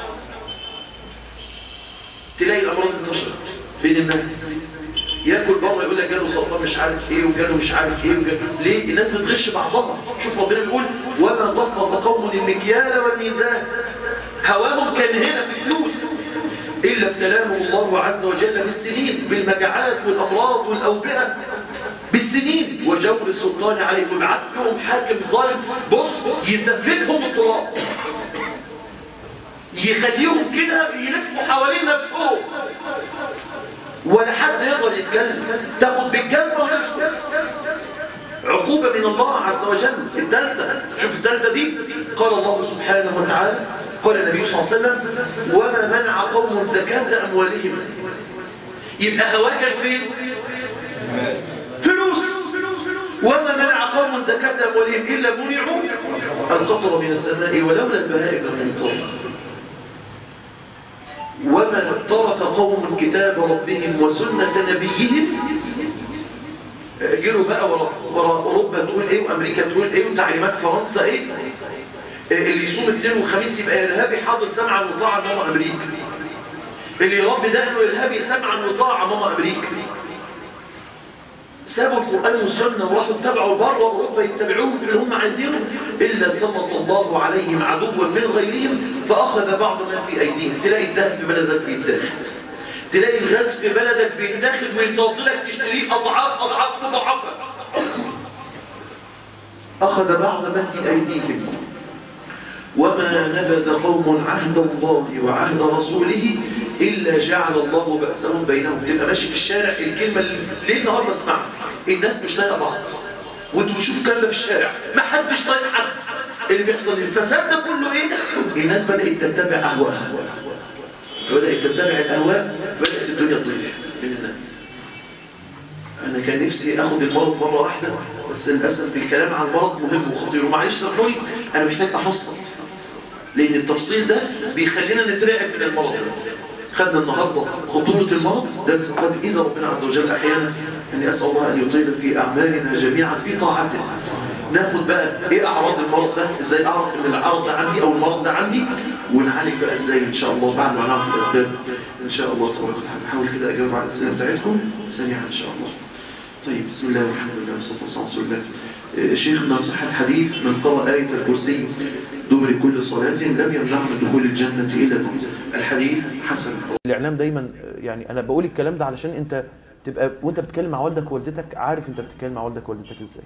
تلاقي الامراض انتشرت بين الناس ياكل بره يقول لك جاله سرطان مش عارف ايه وجاله مش عارف ايه وجاله ليه الناس بتغش بعضها شوف ربنا بيقول وما ضفف قوم المكيال والميزان هواهم كان هنا بفلوس الا ابتلاهم الله عز وجل بالسنين بالمجاعات والامراض والاوبئه بالسنين وجور السلطان عليهم ويبعت لهم حاكم ظالم بص يسفكهم التراب يخليهم كده يلفوا حوالين نفسهم ولا حد يقدر يتكلم تاخد بالجنب ونفسه عقوبة من الله عز وجل الثالثة شوف الثالثة دي قال الله سبحانه وتعالى قال النبي صلى الله عليه وسلم وما منع قوم زكاة أموالهم يبقى هواك فين فلوس وما منع قوم زكاة أموالهم إلا منعوا القطر من السماء ولولا البهائم الممطر وما ترك قوم كتاب ربهم وسنة نبيهم جلوا بقى ورا, ورا أوروبا تقول إيه وأمريكا تقول إيه وتعليمات فرنسا إيه اللي يصوم الاثنين والخميس يبقى إرهابي حاضر سمعا وطاعا ماما أمريكا اللي يربي دقنه إرهابي سمعا وطاعا ماما أمريكا سابوا القرآن والسنة وراحوا اتبعوا بره أوروبا يتبعوهم في اللي هم عايزينه إلا سلط الله عليهم عدوا من غيرهم فأخذ بعض ما في أيديهم تلاقي الذهب في بلدك بيتاخد تلاقي الغاز في بلدك بيتاخد ويتوضي لك تشتريه أضعاف أضعاف مضاعفة أخذ بعض ما في أيديهم وما نبذ قوم عهد الله وعهد رسوله إلا جعل الله بأسهم بينهم تبقى ماشي في الشارع الكلمة اللي ليه النهار بسمعها الناس مش طايقه بعض وانتوا بتشوفوا الكلام ده في الشارع ما حدش طايق حد اللي بيحصل الفساد ده كله ايه الناس بدأت تتبع أهواءها بدأت تتبع الأهواء بدأت الدنيا تضيع من الناس أنا كان نفسي أخد المرض مرة واحدة بس للأسف الكلام عن المرض مهم وخطير ومعلش سامحوني أنا محتاج أفصل لأن التفصيل ده بيخلينا نترعب من المرض ده خدنا النهاردة خطورة المرض درس قد إذا ربنا عز وجل أحيانا أني أسأل الله أن يطيل في أعمالنا جميعا في طاعته ناخد بقى إيه أعراض المرض ده إزاي أعرف أن العرض ده عندي أو المرض ده عندي ونعالج بقى إزاي إن شاء الله بعد ما نعرف الأسباب إن شاء الله تبارك وتعالى نحاول كده أجاوب على الأسئلة بتاعتكم سريعا إن شاء الله طيب بسم الله والحمد لله والصلاة والسلام على رسول الله شيخنا صحة حديث من قرأ آية الكرسي دبر كل صلاة لم يمنع من دخول الجنة إلا الموت الحديث حسن الإعلام دايما يعني أنا بقول الكلام ده علشان أنت تبقى وأنت بتتكلم مع والدك ووالدتك عارف أنت بتتكلم مع والدك ووالدتك إزاي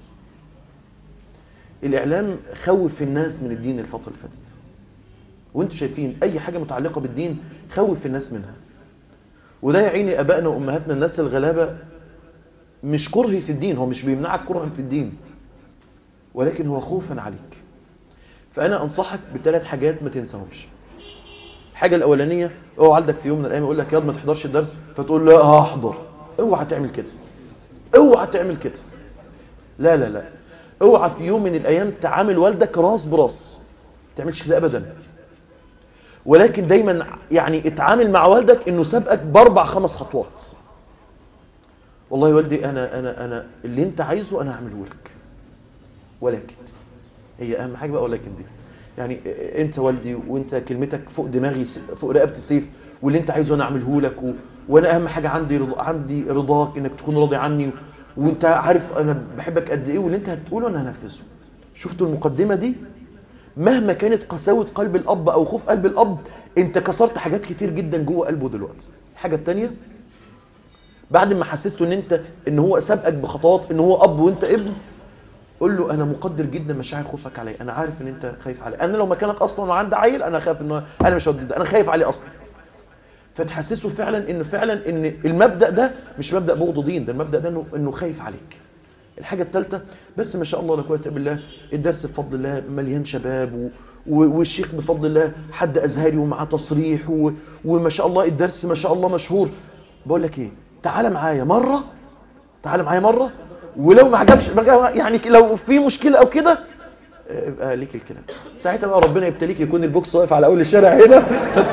الإعلام خوف الناس من الدين الفترة اللي فاتت وانتوا شايفين أي حاجة متعلقة بالدين خوف الناس منها وده يعيني أبائنا وأمهاتنا الناس الغلابة مش كره في الدين هو مش بيمنعك كرها في الدين ولكن هو خوفا عليك فأنا أنصحك بثلاث حاجات ما تنساهمش الحاجة الأولانية هو والدك في يوم من الأيام يقول لك ياض ما تحضرش الدرس فتقول لا هحضر اوعى تعمل كده اوعى تعمل كده لا لا لا اوعى في يوم من الأيام تعامل والدك راس براس ما تعملش كده أبدا ولكن دايما يعني اتعامل مع والدك انه سابقك باربع خمس خطوات والله يا والدي انا انا انا اللي انت عايزه انا هعمله لك ولكن هي اهم حاجه بقى ولكن دي يعني انت والدي وانت كلمتك فوق دماغي فوق رقبتي سيف واللي انت عايزه انا اعمله لك و... وانا اهم حاجه عندي رضا عندي رضاك انك تكون راضي عني و... وانت عارف انا بحبك قد ايه واللي انت هتقوله انا هنفذه شفتوا المقدمه دي مهما كانت قساوه قلب الاب او خوف قلب الاب انت كسرت حاجات كتير جدا جوه قلبه دلوقتي الحاجه الثانيه بعد ما حسسته ان انت ان هو سابقك بخطوات ان هو اب وانت ابن قول له انا مقدر جدا مشاعر خوفك عليا انا عارف ان انت خايف عليا انا لو مكانك اصلا وعندي عيل انا خايف ان انا مش هودي ده انا خايف عليه اصلا فتحسسه فعلا ان فعلا ان المبدا ده مش مبدا بغض دين ده المبدا ده انه انه خايف عليك الحاجه الثالثه بس ما شاء الله لا قوه الا بالله الدرس بفضل الله مليان شباب و... والشيخ بفضل الله حد ازهري ومعاه تصريح و... وما شاء الله الدرس ما شاء الله مشهور بقول لك ايه تعالى معايا مره تعالى معايا مره ولو ما عجبش يعني لو في مشكله او كده يبقى ليك الكلام ساعتها بقى ربنا يبتليك يكون البوكس واقف على اول الشارع هنا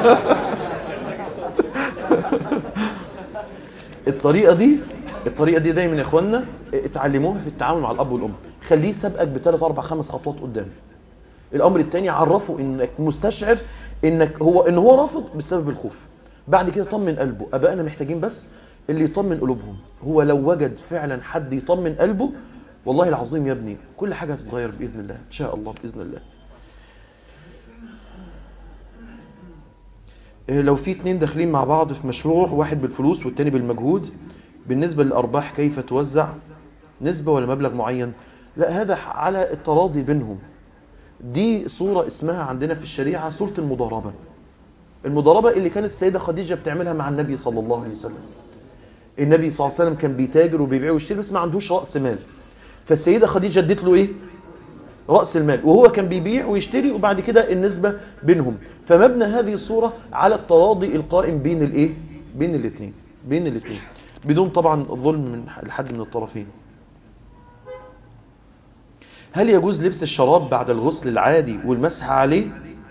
الطريقه دي الطريقه دي دايما يا اخوانا اتعلموها في التعامل مع الاب والام خليه سابقك بثلاث اربع خمس خطوات قدام الامر الثاني عرفه انك مستشعر انك هو ان هو رافض بسبب الخوف بعد كده طمن قلبه ابائنا محتاجين بس اللي يطمن قلوبهم هو لو وجد فعلا حد يطمن قلبه والله العظيم يا ابني كل حاجه هتتغير باذن الله ان شاء الله باذن الله لو في اتنين داخلين مع بعض في مشروع واحد بالفلوس والتاني بالمجهود بالنسبة للأرباح كيف توزع نسبة ولا مبلغ معين لا هذا على التراضي بينهم دي صورة اسمها عندنا في الشريعة صورة المضاربة المضاربة اللي كانت السيدة خديجة بتعملها مع النبي صلى الله عليه وسلم النبي صلى الله عليه وسلم كان بيتاجر وبيبيع ويشتري بس ما عندوش رأس مال فالسيدة خديجة ادت له ايه رأس المال وهو كان بيبيع ويشتري وبعد كده النسبة بينهم فمبنى هذه الصورة على التراضي القائم بين الايه بين الاثنين بين الاثنين بدون طبعا ظلم من لحد من الطرفين هل يجوز لبس الشراب بعد الغسل العادي والمسح عليه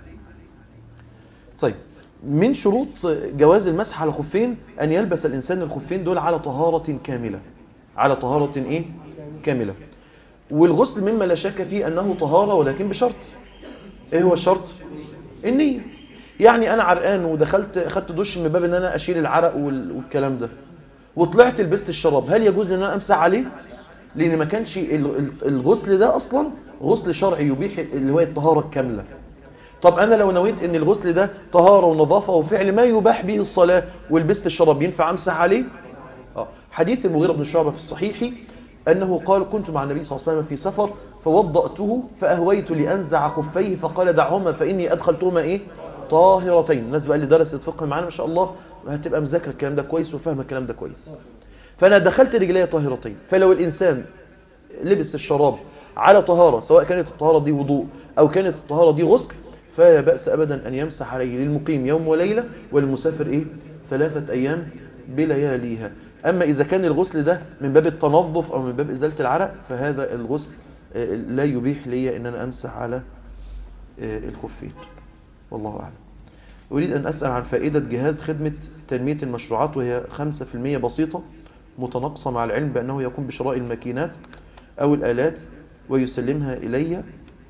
طيب من شروط جواز المسح على الخفين أن يلبس الإنسان الخفين دول على طهارة كاملة على طهارة إيه؟ كاملة والغسل مما لا شك فيه أنه طهارة ولكن بشرط إيه هو الشرط؟ النية يعني أنا عرقان ودخلت أخدت دش من باب أن أنا أشيل العرق وال- والكلام ده وطلعت لبست الشراب هل يجوز أن أنا أمسح عليه؟ لأن ما كانش ال- ال- الغسل ده أصلا غسل شرعي يبيح اللي هو الطهارة الكاملة طب أنا لو نويت أن الغسل ده طهارة ونظافة وفعل ما يباح به الصلاة ولبست الشراب ينفع أمسح عليه؟ آه. حديث المغيرة بن شعبة في الصحيح أنه قال كنت مع النبي صلى الله عليه وسلم في سفر فوضأته فأهويت لأنزع خفيه فقال دعهما فإني أدخلتهما إيه طاهرتين الناس بقى اللي درست فقه معانا ما شاء الله هتبقى مذاكرة الكلام ده كويس وفاهمة الكلام ده كويس فأنا دخلت رجلي طاهرتين فلو الإنسان لبس الشراب على طهارة سواء كانت الطهارة دي وضوء أو كانت الطهارة دي غسل فلا بأس أبدا أن يمسح عليه للمقيم يوم وليلة والمسافر إيه ثلاثة أيام بلياليها أما إذا كان الغسل ده من باب التنظف أو من باب إزالة العرق فهذا الغسل آه، لا يبيح لي أن أنا أمسح على آه، الخفين والله أعلم أريد أن أسأل عن فائدة جهاز خدمة تنمية المشروعات وهي 5% بسيطة متناقصة مع العلم بأنه يقوم بشراء الماكينات أو الآلات ويسلمها إلي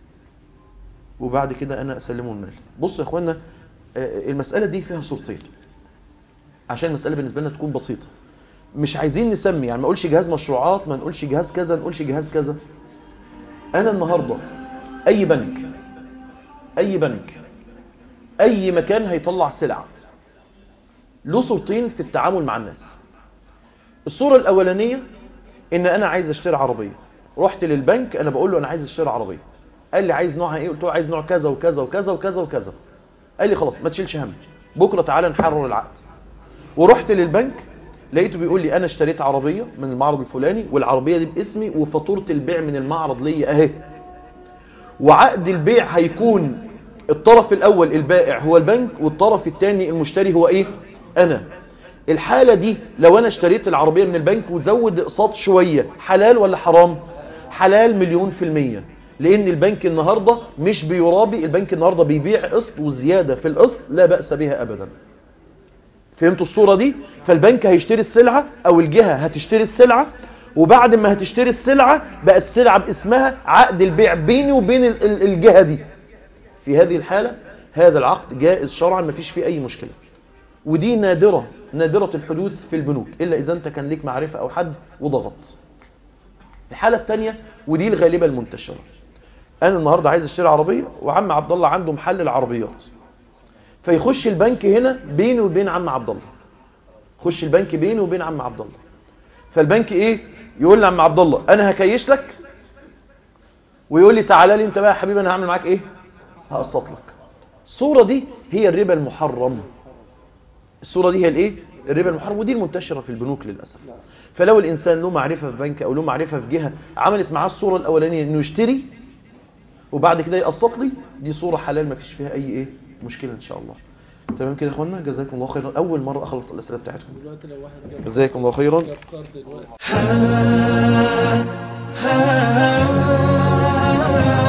وبعد كده أنا أسلمه المال بصوا يا أخوانا آه، المسألة دي فيها صورتين عشان المسألة بالنسبة لنا تكون بسيطة مش عايزين نسمي يعني ما نقولش جهاز مشروعات ما نقولش جهاز كذا ما نقولش جهاز كذا أنا النهاردة أي بنك أي بنك أي مكان هيطلع سلع له صورتين في التعامل مع الناس الصورة الأولانية إن أنا عايز أشتري عربية رحت للبنك أنا بقول له أنا عايز أشتري عربية قال لي عايز نوعها إيه قلت له عايز نوع كذا وكذا وكذا وكذا وكذا قال لي خلاص ما تشيلش هم بكرة تعالى نحرر العقد ورحت للبنك لقيته بيقول لي انا اشتريت عربية من المعرض الفلاني والعربية دي باسمي وفاتورة البيع من المعرض ليا اهي وعقد البيع هيكون الطرف الاول البائع هو البنك والطرف الثاني المشتري هو ايه انا الحالة دي لو انا اشتريت العربية من البنك وزود اقساط شوية حلال ولا حرام حلال مليون في المية لان البنك النهاردة مش بيرابي البنك النهاردة بيبيع قسط وزيادة في القسط لا بأس بها ابدا فهمتوا الصورة دي فالبنك هيشتري السلعة او الجهة هتشتري السلعة وبعد ما هتشتري السلعة بقت السلعة باسمها عقد البيع بيني وبين ال- ال- الجهة دي في هذه الحالة هذا العقد جائز شرعا ما فيش فيه اي مشكلة ودي نادرة نادرة الحدوث في البنوك الا اذا انت كان ليك معرفة او حد وضغط الحالة الثانية ودي الغالبة المنتشرة انا النهاردة عايز اشتري عربية وعم عبد الله عنده محل العربيات فيخش البنك هنا بينه وبين عم عبد الله خش البنك بينه وبين عم عبد الله فالبنك ايه يقول لعم عبد الله انا هكيش لك ويقول لي تعالى لي انت بقى يا حبيبي انا هعمل معاك ايه هقسط لك الصوره دي هي الربا المحرم الصوره دي هي الايه الربا المحرم ودي المنتشره في البنوك للاسف فلو الانسان له معرفه في بنك او له معرفه في جهه عملت معاه الصوره الاولانيه انه يشتري وبعد كده يقسط لي دي صوره حلال ما فيش فيها اي ايه مشكله ان شاء الله تمام كده يا اخوانا جزاكم الله خيرا اول مره اخلص الاسئله بتاعتكم دلوقتي لو واحد جاب جزاكم الله خيرا جاب كارد دلوقتي ها ها